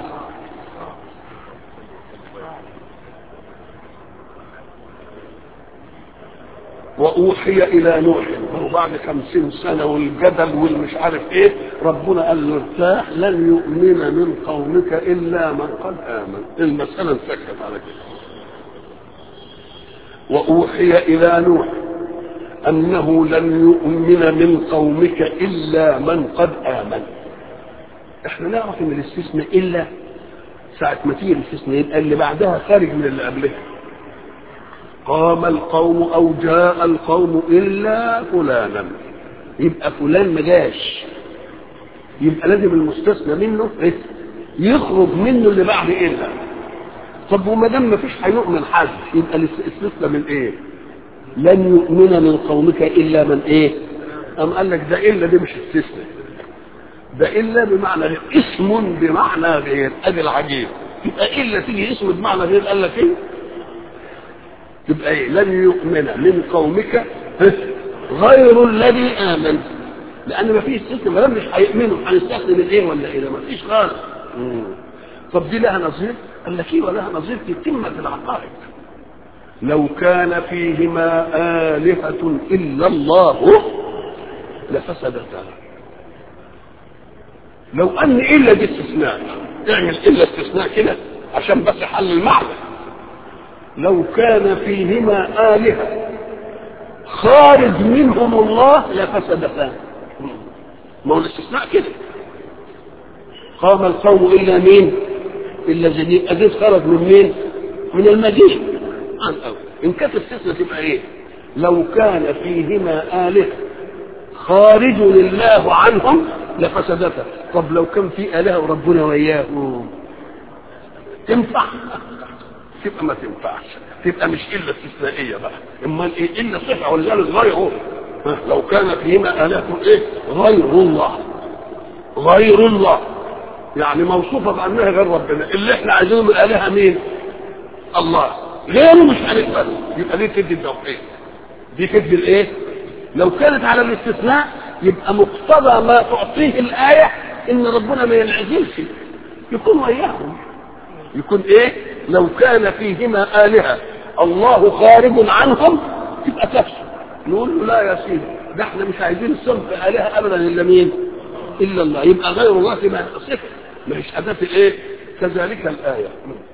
وأوحي إلى نوح وبعد خمسين سنة والجدل والمش عارف إيه ربنا قال له ارتاح لن يؤمن من قومك إلا من قد آمن المسألة انسكت على كده وأوحي إلى نوح أنه لن يؤمن من قومك إلا من قد آمن احنا نعرف ان الاستثناء إلا ساعة ما تيجي الاستثناء يبقى اللي بعدها خارج من اللي قبلها قام القوم او جاء القوم الا فلانا يبقى فلان ما جاش يبقى لازم المستثنى منه إيه؟ يخرج منه اللي بعد الا طب وما دام ما فيش هيؤمن حد يبقى الاستثناء من ايه لن يؤمن من قومك الا من ايه ام قال لك ده الا دي مش استثناء ده الا بمعنى غير اسم بمعنى غير ادي العجيب يبقى الا تيجي اسم بمعنى غير قال لك ايه يبقى ايه لن يؤمن من قومك غير الذي امن لان ما فيش استثناء ما دام مش هيؤمنوا هنستخدم الايه ولا ايه ده ما فيش خالص طب دي لها نظير قال لك ايه ولها نظير في قمه العقائد لو كان فيهما آلهة إلا الله لفسدتا لو أن إلا دي استثناء اعمل إلا استثناء كده عشان بس حل المعنى لو كان فيهما آلهة خارج منهم الله لفسدتا ما هو الاستثناء كده قام القوم إلا مين إلا جديد أجيب خرج من مين من المدينة عن أول إن كانت استثناء تبقى إيه لو كان فيهما آلهة خارج لله عنهم لفسدتا طب لو كان في آلهة وربنا وياهم تنفع تبقى ما تنفعش تبقى مش الا استثنائيه بقى امال ايه الا صفه ولذلك غيره لو كان فيهما الهه ايه غير الله غير الله يعني موصوفه بانها غير ربنا اللي احنا عايزينه من الالهه مين الله غيره مش هنقبل يبقى دي تدي التوحيد دي تدي الايه لو كانت على الاستثناء يبقى مقتضى ما تعطيه الايه ان ربنا ما ينعزلش يكون وياهم يكون ايه لو كان فيهما آلهة الله خارج عنهم تبقى تفسد نقول له لا يا سيدي ده احنا مش عايزين صنف الهه ابدا الا مين؟ الا الله يبقى غير الله ما صفه مش اداه الايه؟ كذلك الايه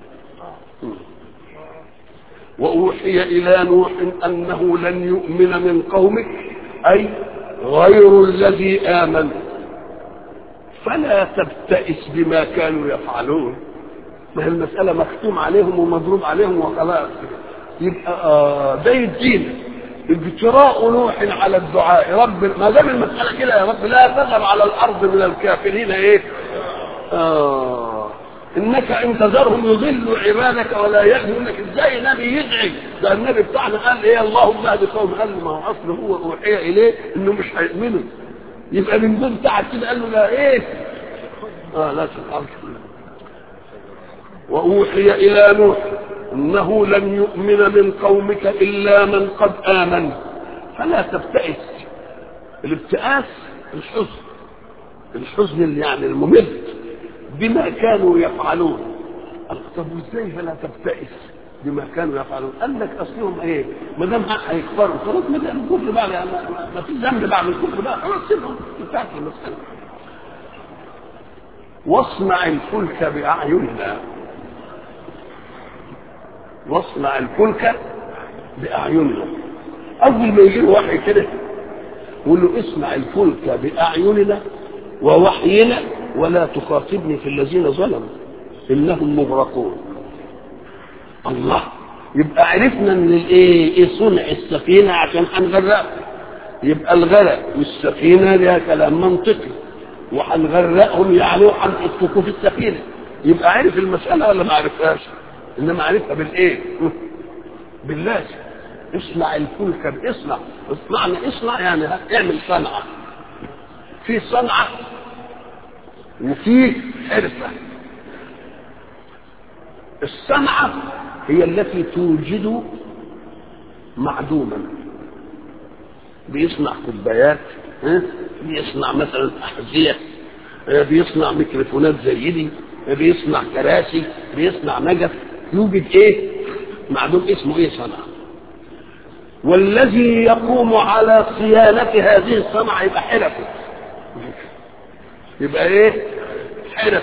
واوحي الى نوح انه لن يؤمن من قومك اي غير الذي امن فلا تبتئس بما كانوا يفعلون ما هي المسألة مختوم عليهم ومضروب عليهم وخلاص يبقى آه ده الدين اجتراء نوح على الدعاء رب ما دام المسألة كده يا رب لا تذر على الأرض من الكافرين إيه؟ آه إنك إن تذرهم يضلوا عبادك ولا يهدوا لك إزاي نبي يدعي ده النبي بتاعنا قال إيه اللهم اهد قوم قال ما هو أصل هو أوحي إليه إنه مش هيؤمنوا يبقى من دون بتاعك كده قال له لا إيه؟ آه لا تفعل وأوحي إلى نوح إنه لن يؤمن من قومك إلا من قد آمن فلا تبتئس الابتئاس الحزن الحزن اللي يعني الممد بما كانوا يفعلون طب وازاي فلا تبتئس بما كانوا يفعلون قال لك اصلهم ايه ما دام هيكفروا خلاص ما دام الكفر بقى ما فيش ذنب بعد الكفر بقى خلاص سيبهم انتهت المساله واصنع الفلك باعيننا واصنع الفلك باعيننا اول ما يجي وحي كده يقول له اصنع الفلك باعيننا ووحينا ولا تخاطبني في الذين ظلموا انهم مغرقون الله يبقى عرفنا ان الايه ايه صنع السفينه عشان هنغرقها يبقى الغرق والسفينه لها كلام منطقي وهنغرقهم يعني وهنحطكم في السفينه يبقى عرف المساله ولا ما عرفهاش انما عرفها بالايه باللازم اصنع الفلك اصنع اصنعنا اصنع يعني اعمل صنعه في صنعه وفي حرفه الصنعه هي التي توجد معدوما بيصنع كوبايات ها؟ بيصنع مثلا احذيه بيصنع ميكروفونات زي دي بيصنع كراسي بيصنع نجف يوجد ايه معدوم اسمه ايه صنعه والذي يقوم على صيانة هذه الصنعة يبقى حرفه يبقى ايه حرف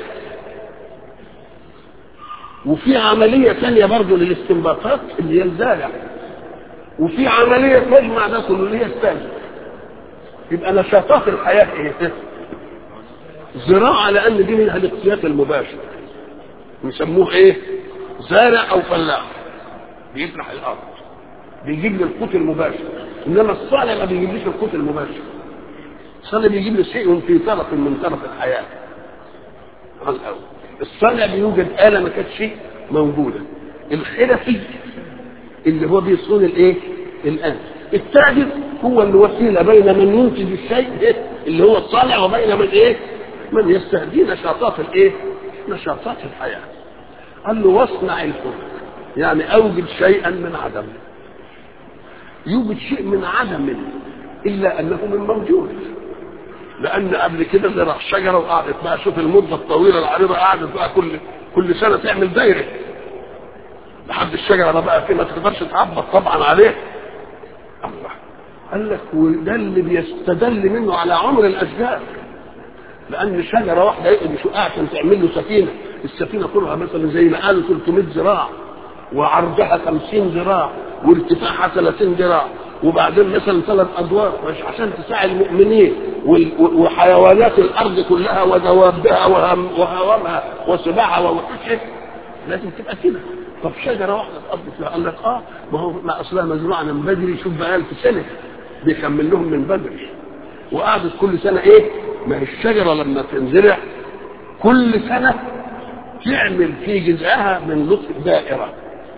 وفي عملية ثانية برضه للاستنباطات اللي هي الزارع وفي عملية تجمع ده كله اللي هي الثانية يبقى نشاطات الحياة ايه زراعة لأن دي منها الاقتيات المباشر نسموه ايه زارع او فلاح بيزرع الارض بيجيب لي القوت المباشر انما الصانع ما بيجيبليش القوت المباشر الصانع بيجيب لي شيء في طرف من طرف الحياه على الاول الصانع بيوجد آلة ما كانتش موجودة الحرفي اللي هو بيصون الايه الآن التاجر هو اللي وسيلة بين من ينتج الشيء اللي هو الصانع وبين من ايه من يستهدي نشاطات الايه نشاطات الحياة قال له واصنع الفلك يعني اوجد شيئا من عدم يوجد شيء من عدم الا انه من موجود لان قبل كده زرع شجره وقعدت بقى شوف المده الطويله العريضه قعدت بقى كل كل سنه تعمل دايره لحد الشجره ما بقى في ما تقدرش تعبط طبعا عليه الله قال لك وده اللي بيستدل منه على عمر الاشجار لان شجره واحده يقعد يشقها عشان تعمل له سفينه السفينه طولها مثلا زي ما قالوا 300 ذراع وعرضها 50 ذراع وارتفاعها 30 ذراع وبعدين مثلا ثلاث ادوار مش عشان تساعد المؤمنين وحيوانات الارض كلها ودوابها وهوامها وسباعها ووحوشها لازم تبقى كده طب شجره واحده اتقضت لها قال لك اه ما هو ما اصلها مزروعه من بدري شوف بقى 1000 سنه بيكمل لهم من بدري وقعدت كل سنه ايه؟ ما هي الشجره لما تنزرع كل سنه تعمل في جذعها من لطف دائره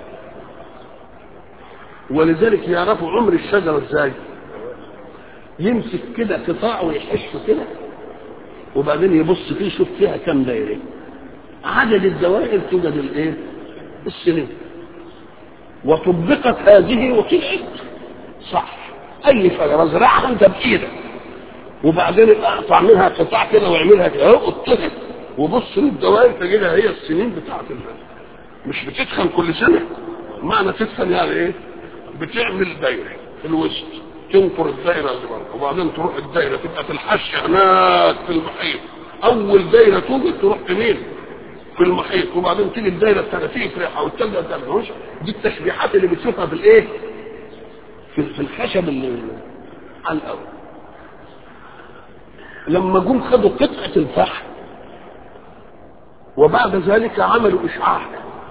ولذلك يعرفوا عمر الشجره ازاي يمسك كده قطاع ويحسه كده وبعدين يبص فيه يشوف فيها كم دايره عدد الدوائر توجد الايه السنين وطبقت هذه وطلعت صح اي شجره زرعها انت بايدك وبعدين اقطع منها قطاع كده واعملها كده اهو اتفق وبص للدوائر تجدها هي السنين بتاعت مش بتدخن كل سنه معنى تدخن يعني ايه بتعمل دايره في الوسط تنقر الدايره اللي بره وبعدين تروح الدايره تبقى في الحش هناك في المحيط اول دايره توجد تروح فين؟ في المحيط وبعدين تيجي الدايره الثلاثيه يفرحها والثالثه الثالثه دي التشبيحات اللي بتشوفها في الايه؟ في في الخشب اللي على الاول لما جم خدوا قطعه الفحم وبعد ذلك عملوا اشعاع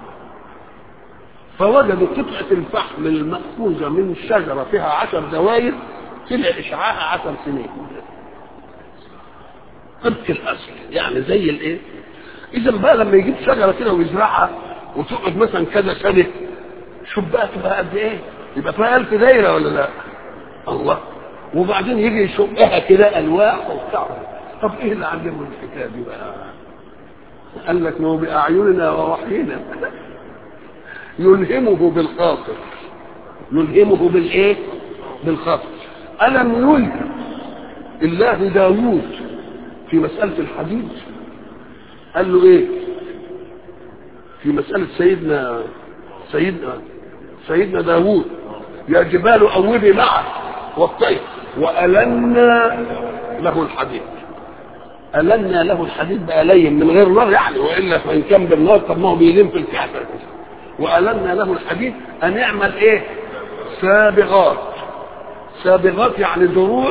فوجدوا قطعة الفحم المأخوذة من شجرة فيها عشر دواير طلع إشعاعها عشر سنين طبق الأصل يعني زي الإيه؟ إذا بقى لما يجيب شجرة كده ويزرعها وتقعد مثلا كذا سنة شوف بقى تبقى قد إيه؟ يبقى فيها ألف دايرة ولا لا؟ الله وبعدين يجي يشقها كده ألواح وبتاع طب إيه اللي علمه الحكاية دي بقى؟ قال لك ما هو بأعيننا ووحينا يلهمه بالخاطر يلهمه بالايه بالخاطر الم يلهم الله داوود في مسألة الحديد قال له ايه في مسألة سيدنا سيدنا سيدنا داوود يا جبال أوبي معه والطير وألنا له الحديد ألنا له الحديد بألين من غير نار يعني وإلا فإن كان بالنار طب ما هو بيلم في الكعبة وألنا له الحديد أن يعمل إيه؟ سابغات سابغات يعني دروع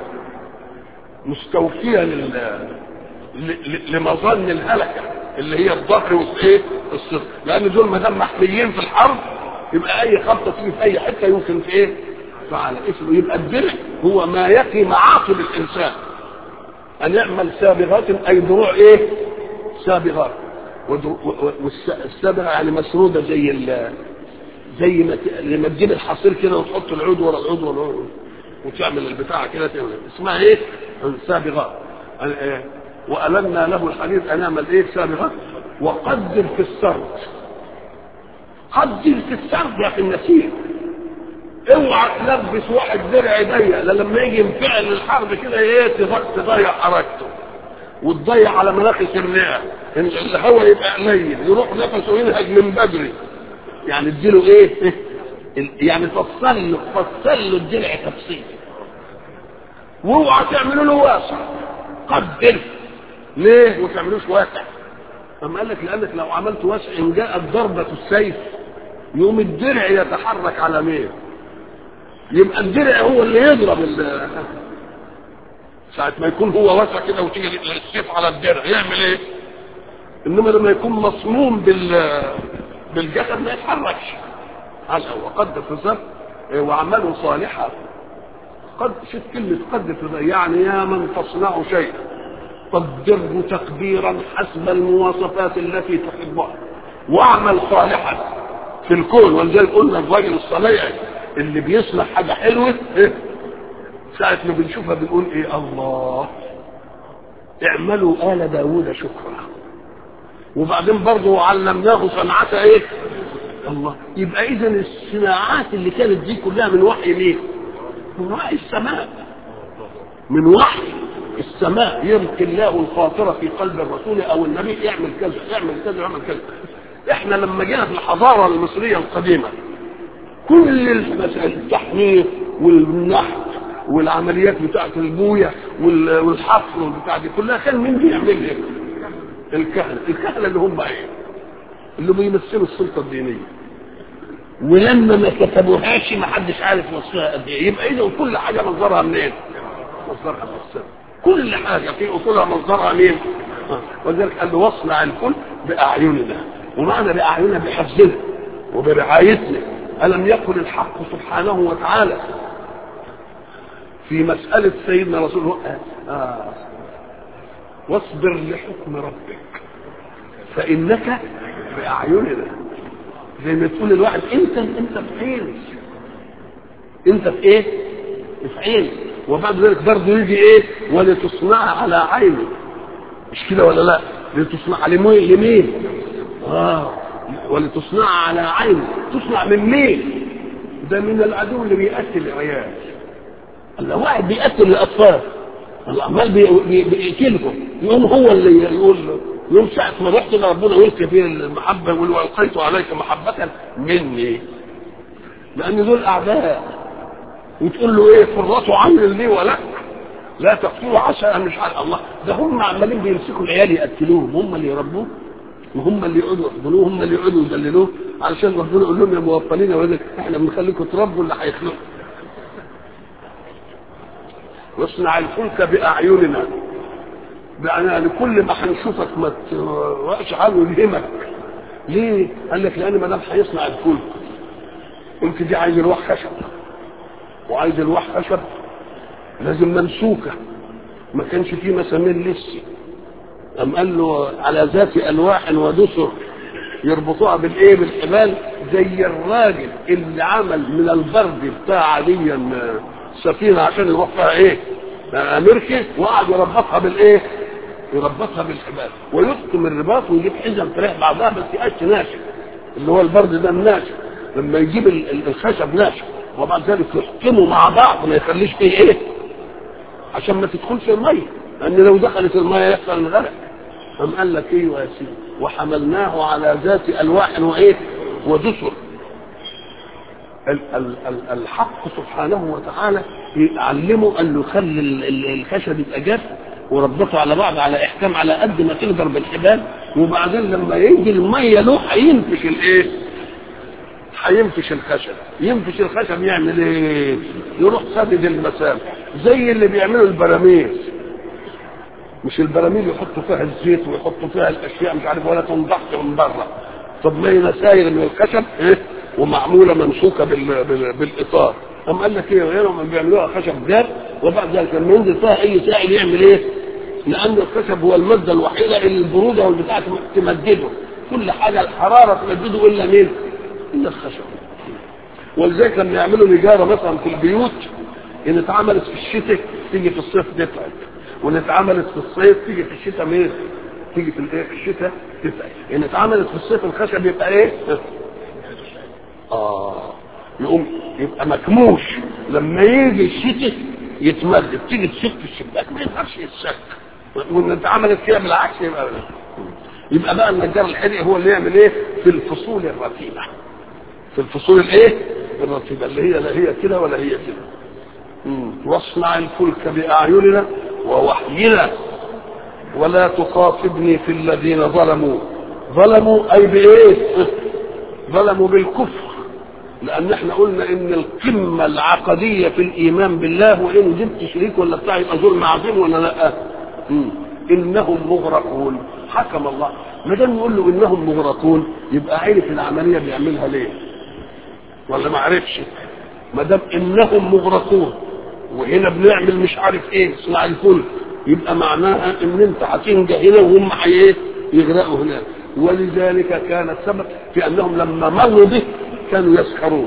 مستوفية لل... لمظن الهلكة اللي هي الظهر والايه؟ الصدر لأن دول ما دام محميين في الحرب يبقى أي خبطة تيجي في أي حتة يمكن في إيه؟ فعلى اسمه يبقى الدرع هو ما يقي معاقب الإنسان أن يعمل سابغات أي دروع إيه؟ سابغات والسابغه يعني مسروده زي ال زي ما لما تجيب الحصير كده وتحط العود ورا العود ورا العود وتعمل البتاع كده تعمل اسمها ايه؟ سابغات وألنا له الحديد أن نعمل ايه سابغات وقدر في السرد قدر في السرد يا اخي النسير اوعى تلبس واحد درع ضيق لما يجي ينفعل الحرب كده ايه تضيع حركته وتضيع على مناخس الرئه الهواء يبقى قليل يروح نفسه ينهج من بدري يعني اديله ايه يعني فصل له فصل له الدرع تفصيل واوعى تعملوا له واسع قدر ليه وما تعملوش واسع اما قال لك لانك لو عملت واسع ان جاءت ضربه السيف يوم الدرع يتحرك على مين يبقى الدرع هو اللي يضرب ساعة ما يكون هو واسع كده وتيجي السيف على الدرع يعمل ايه؟ انما لما يكون مصموم بال بالجسد ما يتحركش على وقد في وعمله صالحا قد شوف كلمة قد في يعني يا من تصنع شيئا قدره تقديرا حسب المواصفات التي تحبها واعمل صالحا في الكون ولذلك قلنا الراجل الصنيعي اللي بيصنع حاجة حلوة إيه؟ ساعة ما بنشوفها بنقول ايه الله اعملوا آل داود شكرا وبعدين برضه علمناه صنعة ايه الله يبقى اذا الصناعات اللي كانت دي كلها من وحي مين من وحي السماء من وحي السماء يلقي الله الخاطرة في قلب الرسول او النبي يعمل كذا يعمل كذا يعمل كذا احنا لما جينا في الحضارة المصرية القديمة كل المسائل التحنيط والنحت والعمليات بتاعت البوية والحفر والبتاع دي كلها كان مين بيعمل ايه؟ الكهنة الكهنة اللي هم ايه؟ اللي بيمثلوا السلطة الدينية ولما ما كتبوهاش ما حدش عارف وصفها قد ايه يبقى اذا كل حاجة مصدرها منين؟ مصدرها من السماء كل حاجة في اصولها مصدرها مين؟ ولذلك قال له واصنع الكل باعيننا ومعنى باعيننا بحفظنا وبرعايتنا ألم يقل الحق سبحانه وتعالى في مسألة سيدنا رسول الله آه. واصبر لحكم ربك فإنك بأعيننا زي ما تقول الواحد انت انت في عيني انت في ايه؟ في عيني وبعد ذلك برضه يجي ايه؟ ولتصنع على عيني مش كده ولا لا؟ لتصنع لمين؟ لمين؟ اه ولتصنع على عيني تصنع من مين؟ ده من العدو اللي بيقتل العيال الله واحد بيقتل الاطفال العمال بيقتلهم يقوم هو اللي يقول يوم ساعة ما رحت لربنا يلقي فيه المحبة يقول والقيت عليك محبة مني لأن دول أعداء وتقول له ايه فرطوا عني ليه ولا لا تقتلوا عسى ان مش عارف الله ده هم عمالين بيمسكوا العيال يقتلوهم هم اللي يربوه وهم اللي يقعدوا يحضنوه هم اللي يقعدوا يدللوه علشان ربنا يقول لهم يا موطنين يا ولد احنا بنخليكم تربوا اللي هيخلقوا واصنع الفلك باعيننا يعني كل ما هنشوفك ما تبقاش حاله يلهمك ليه؟ قال لك لان ما دام هيصنع الفلك قلت دي عايز الواح خشب وعايز الواح خشب لازم ممسوكه ما كانش فيه مسامير لسه أم قال له على ذات ألواح ودسر يربطوها بالإيه بالحبال زي الراجل اللي عمل من البرد بتاع عاديا سفينة عشان يروح فيها إيه أمريكا وقعد يربطها بالإيه يربطها بالحبال ويقسم الرباط ويجيب حزم تريح بعضها بس يقش ناشف اللي هو البرد ده الناشف لما يجيب الخشب ناشف وبعد ذلك يحكموا مع بعض ما يخليش فيه ايه عشان ما تدخلش الميه لان لو دخلت الميه يحصل الغرق قام قال لك ايه يا سيدي وحملناه على ذات الواح وايه ودسر الحق سبحانه وتعالى يعلمه قال له خلي الخشب يبقى جاف وربطه على بعض على احكام على قد ما تقدر بالحبال وبعدين لما يجي الميه له هينفش الايه؟ هينفش الخشب ينفش الخشب يعمل ايه؟ يروح سدد المسام زي اللي بيعملوا البراميل مش البراميل يحطوا فيها الزيت ويحطوا فيها الاشياء مش عارف ولا تنضغط من بره طب ما هي نساير من الخشب ايه ومعموله ممسوكه بال... بال... بالاطار قام قال لك ايه غيرهم بيعملوها خشب جاف وبعد ذلك لما ينزل فيها اي سائل يعمل ايه؟ لان الخشب هو الماده الوحيده اللي البروده والبتاع تمدده كل حاجه الحراره تمدده الا مين؟ الا الخشب ولذلك لما يعملوا نجاره مثلا في البيوت ان اتعملت في الشتاء تيجي في الصيف تتعب وان اتعملت في الصيف تيجي في الشتاء مين؟ تيجي في الايه؟ في الشتاء تتعب ان اتعملت في الصيف الخشب يبقى ايه؟ اه يقوم يبقى مكموش لما يجي الشتاء يتمدد تيجي تشك في الشباك ما يقدرش يتشك وان اتعملت كده بالعكس يبقى يبقى بقى النجار الحرق هو اللي يعمل ايه في الفصول الرتيبه في الفصول الايه الرتيبه اللي هي لا هي كده ولا هي كده واصنع الفلك باعيننا ووحينا ولا تخاطبني في الذين ظلموا ظلموا اي بايه ظلموا بالكفر لان احنا قلنا ان القمه العقديه في الايمان بالله وان جبت شريك ولا بتاع يبقى ظلم عظيم ولا لا مم. انهم مغرقون حكم الله ما دام يقول له انهم مغرقون يبقى عرف العمليه بيعملها ليه ولا ما عرفش ما دام انهم مغرقون وهنا بنعمل مش عارف ايه صنع الفلك يبقى معناها ان انت هتنجى هنا وهم ايه يغرقوا هناك ولذلك كان السبب في انهم لما مروا به كانوا يسخرون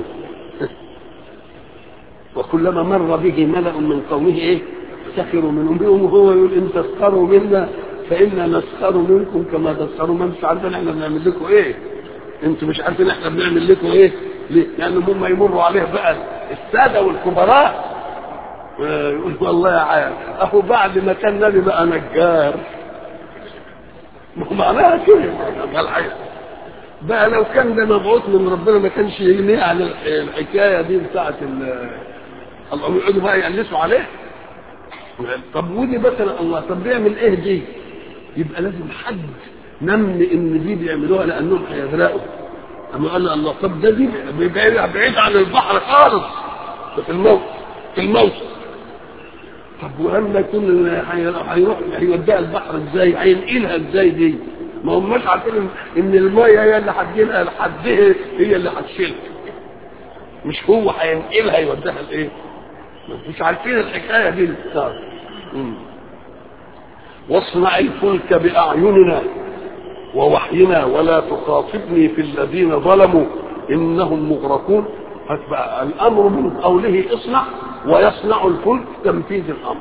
وكلما مر به ملأ من قومه ايه سخروا منهم بهم وهو يقول ان تسخروا منا فإنا نسخر منكم كما تسخروا ما انتوا عارفين احنا بنعمل لكم ايه انتوا مش عارفين احنا بنعمل لكم ايه ليه؟ لان هم يمروا عليه بقى الساده والكبراء يقول والله يا عيال اهو بعد ما كان نبي بقى نجار ما هو معناها كده بقى لو كان ده مبعوث من ربنا ما كانش يغني عن الحكايه دي بتاعت الله يقعدوا بقى يقلسوا عليه طب ودي مثلا الله طب بيعمل ايه دي؟ يبقى لازم حد نمن ان دي بيعملوها لانهم هيغرقوا اما قال له الله طب ده دي بعيد بعيد عن البحر خالص في الموت في الموت طب ولما يكون هيروح هيوديها البحر ازاي؟ هينقلها ازاي دي؟ ما هماش عارفين ان الميه هي اللي هتجيلها لحدها هي اللي هتشيلها مش هو هينقلها يوديها لايه؟ مش عارفين الحكايه دي واصنع الفلك باعيننا ووحينا ولا تخاطبني في الذين ظلموا انهم مغرقون بقى الامر من قوله اصنع ويصنع الفلك تنفيذ الامر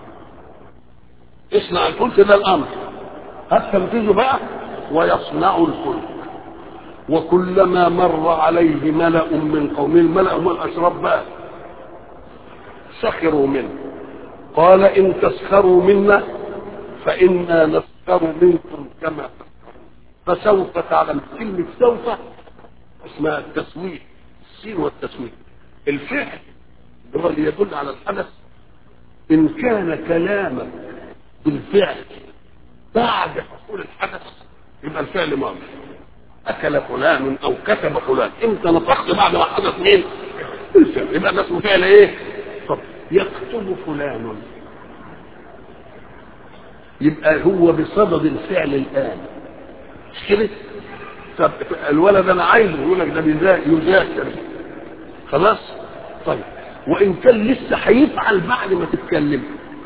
اصنع الفلك ده الامر هات تنفيذه بقى ويصنع الفلك وكلما مر عليه ملأ من قومه الملأ هم الاشراف بقى سخروا منه قال ان تسخروا منا فإنا نسخر منكم كما فسوف تعلم كلمة سوف اسمها التسويف السين والتسويف الفعل هو اللي يدل على الحدث ان كان كلامك بالفعل بعد حصول الحدث يبقى الفعل ماضي اكل فلان او كتب فلان انت نطقت بعد ما حدث مين الفعل يبقى ده اسمه فعل ايه طب يكتب فلان يبقى هو بصدد الفعل الان مش كده طب الولد انا عايزه يقول لك ده يذاكر خلاص طيب وان كان لسه هيفعل بعد ما تتكلم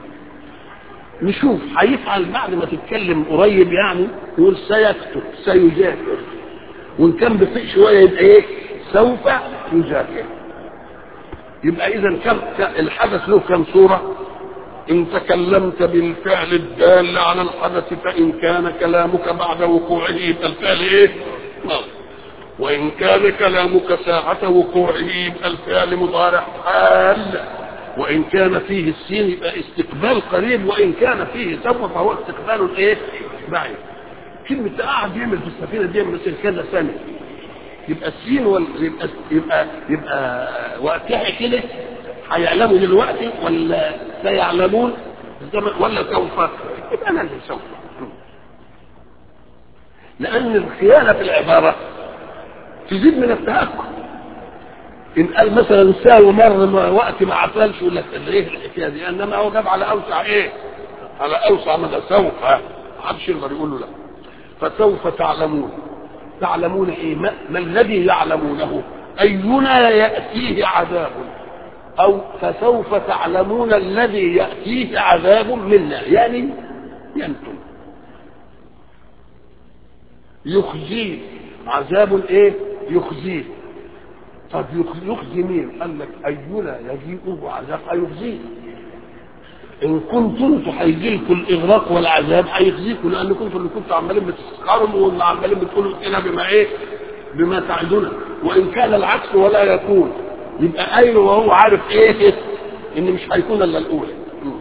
نشوف هيفعل بعد ما تتكلم قريب يعني يقول سيكتب سيذاكر وان كان بطيء شويه يبقى ايه سوف يذاكر يبقى اذا كم الحدث له كم صوره ان تكلمت بالفعل الدال على الحدث فان كان كلامك بعد وقوعه يبقى الفعل ايه ماضي وان كان كلامك ساعة وقوعه يبقى الفعل مضارع حال وان كان فيه السين يبقى استقبال قريب وان كان فيه سوف فهو استقبال ايه بعيد كلمة قاعد يعمل في السفينة دي مثل كذا سنة يبقى السين وال... يبقى يبقى يبقى وقتها كده هيعلموا دلوقتي ولا سيعلمون الزمن ولا سوف يبقى انا اللي سوف لان الخيانه في العباره تزيد من التهكم ان قال مثلا ساوي مر وقت ما عسلش ولا ايه الحكايه دي انما هو جاب على اوسع ايه على اوسع مدى سوف ما حدش يقدر يقول له لا فسوف تعلمون تعلمون ايه ما, ما الذي يعلمونه اينا ياتيه عذاب او فسوف تعلمون الذي ياتيه عذاب منا يعني ينتم يخزيه عذاب ايه يخزيه طب يخزي مين قال لك اينا يجيئه عذاب هيخزيه ان كنتم انتم هيجي لكم الاغراق والعذاب هيخزيكم لان كنتم اللي كنتوا عمالين بتسخروا واللي عمالين بتقولوا لنا بما ايه بما تعدنا وان كان العكس ولا يكون يبقى قايل وهو عارف ايه ان مش هيكون الا الاولى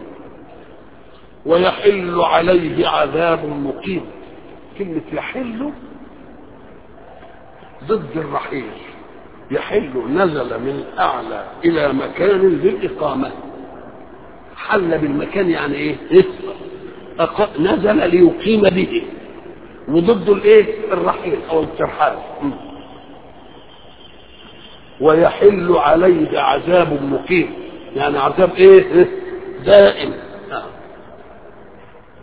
ويحل عليه عذاب مقيم كلمة يحل ضد الرحيل يحل نزل من اعلى الى مكان للاقامه حل بالمكان يعني ايه, إيه؟ أق... نزل ليقيم به وضد الايه الرحيل او الترحال ويحل عليه عذاب مقيم يعني عذاب ايه, إيه؟ دائم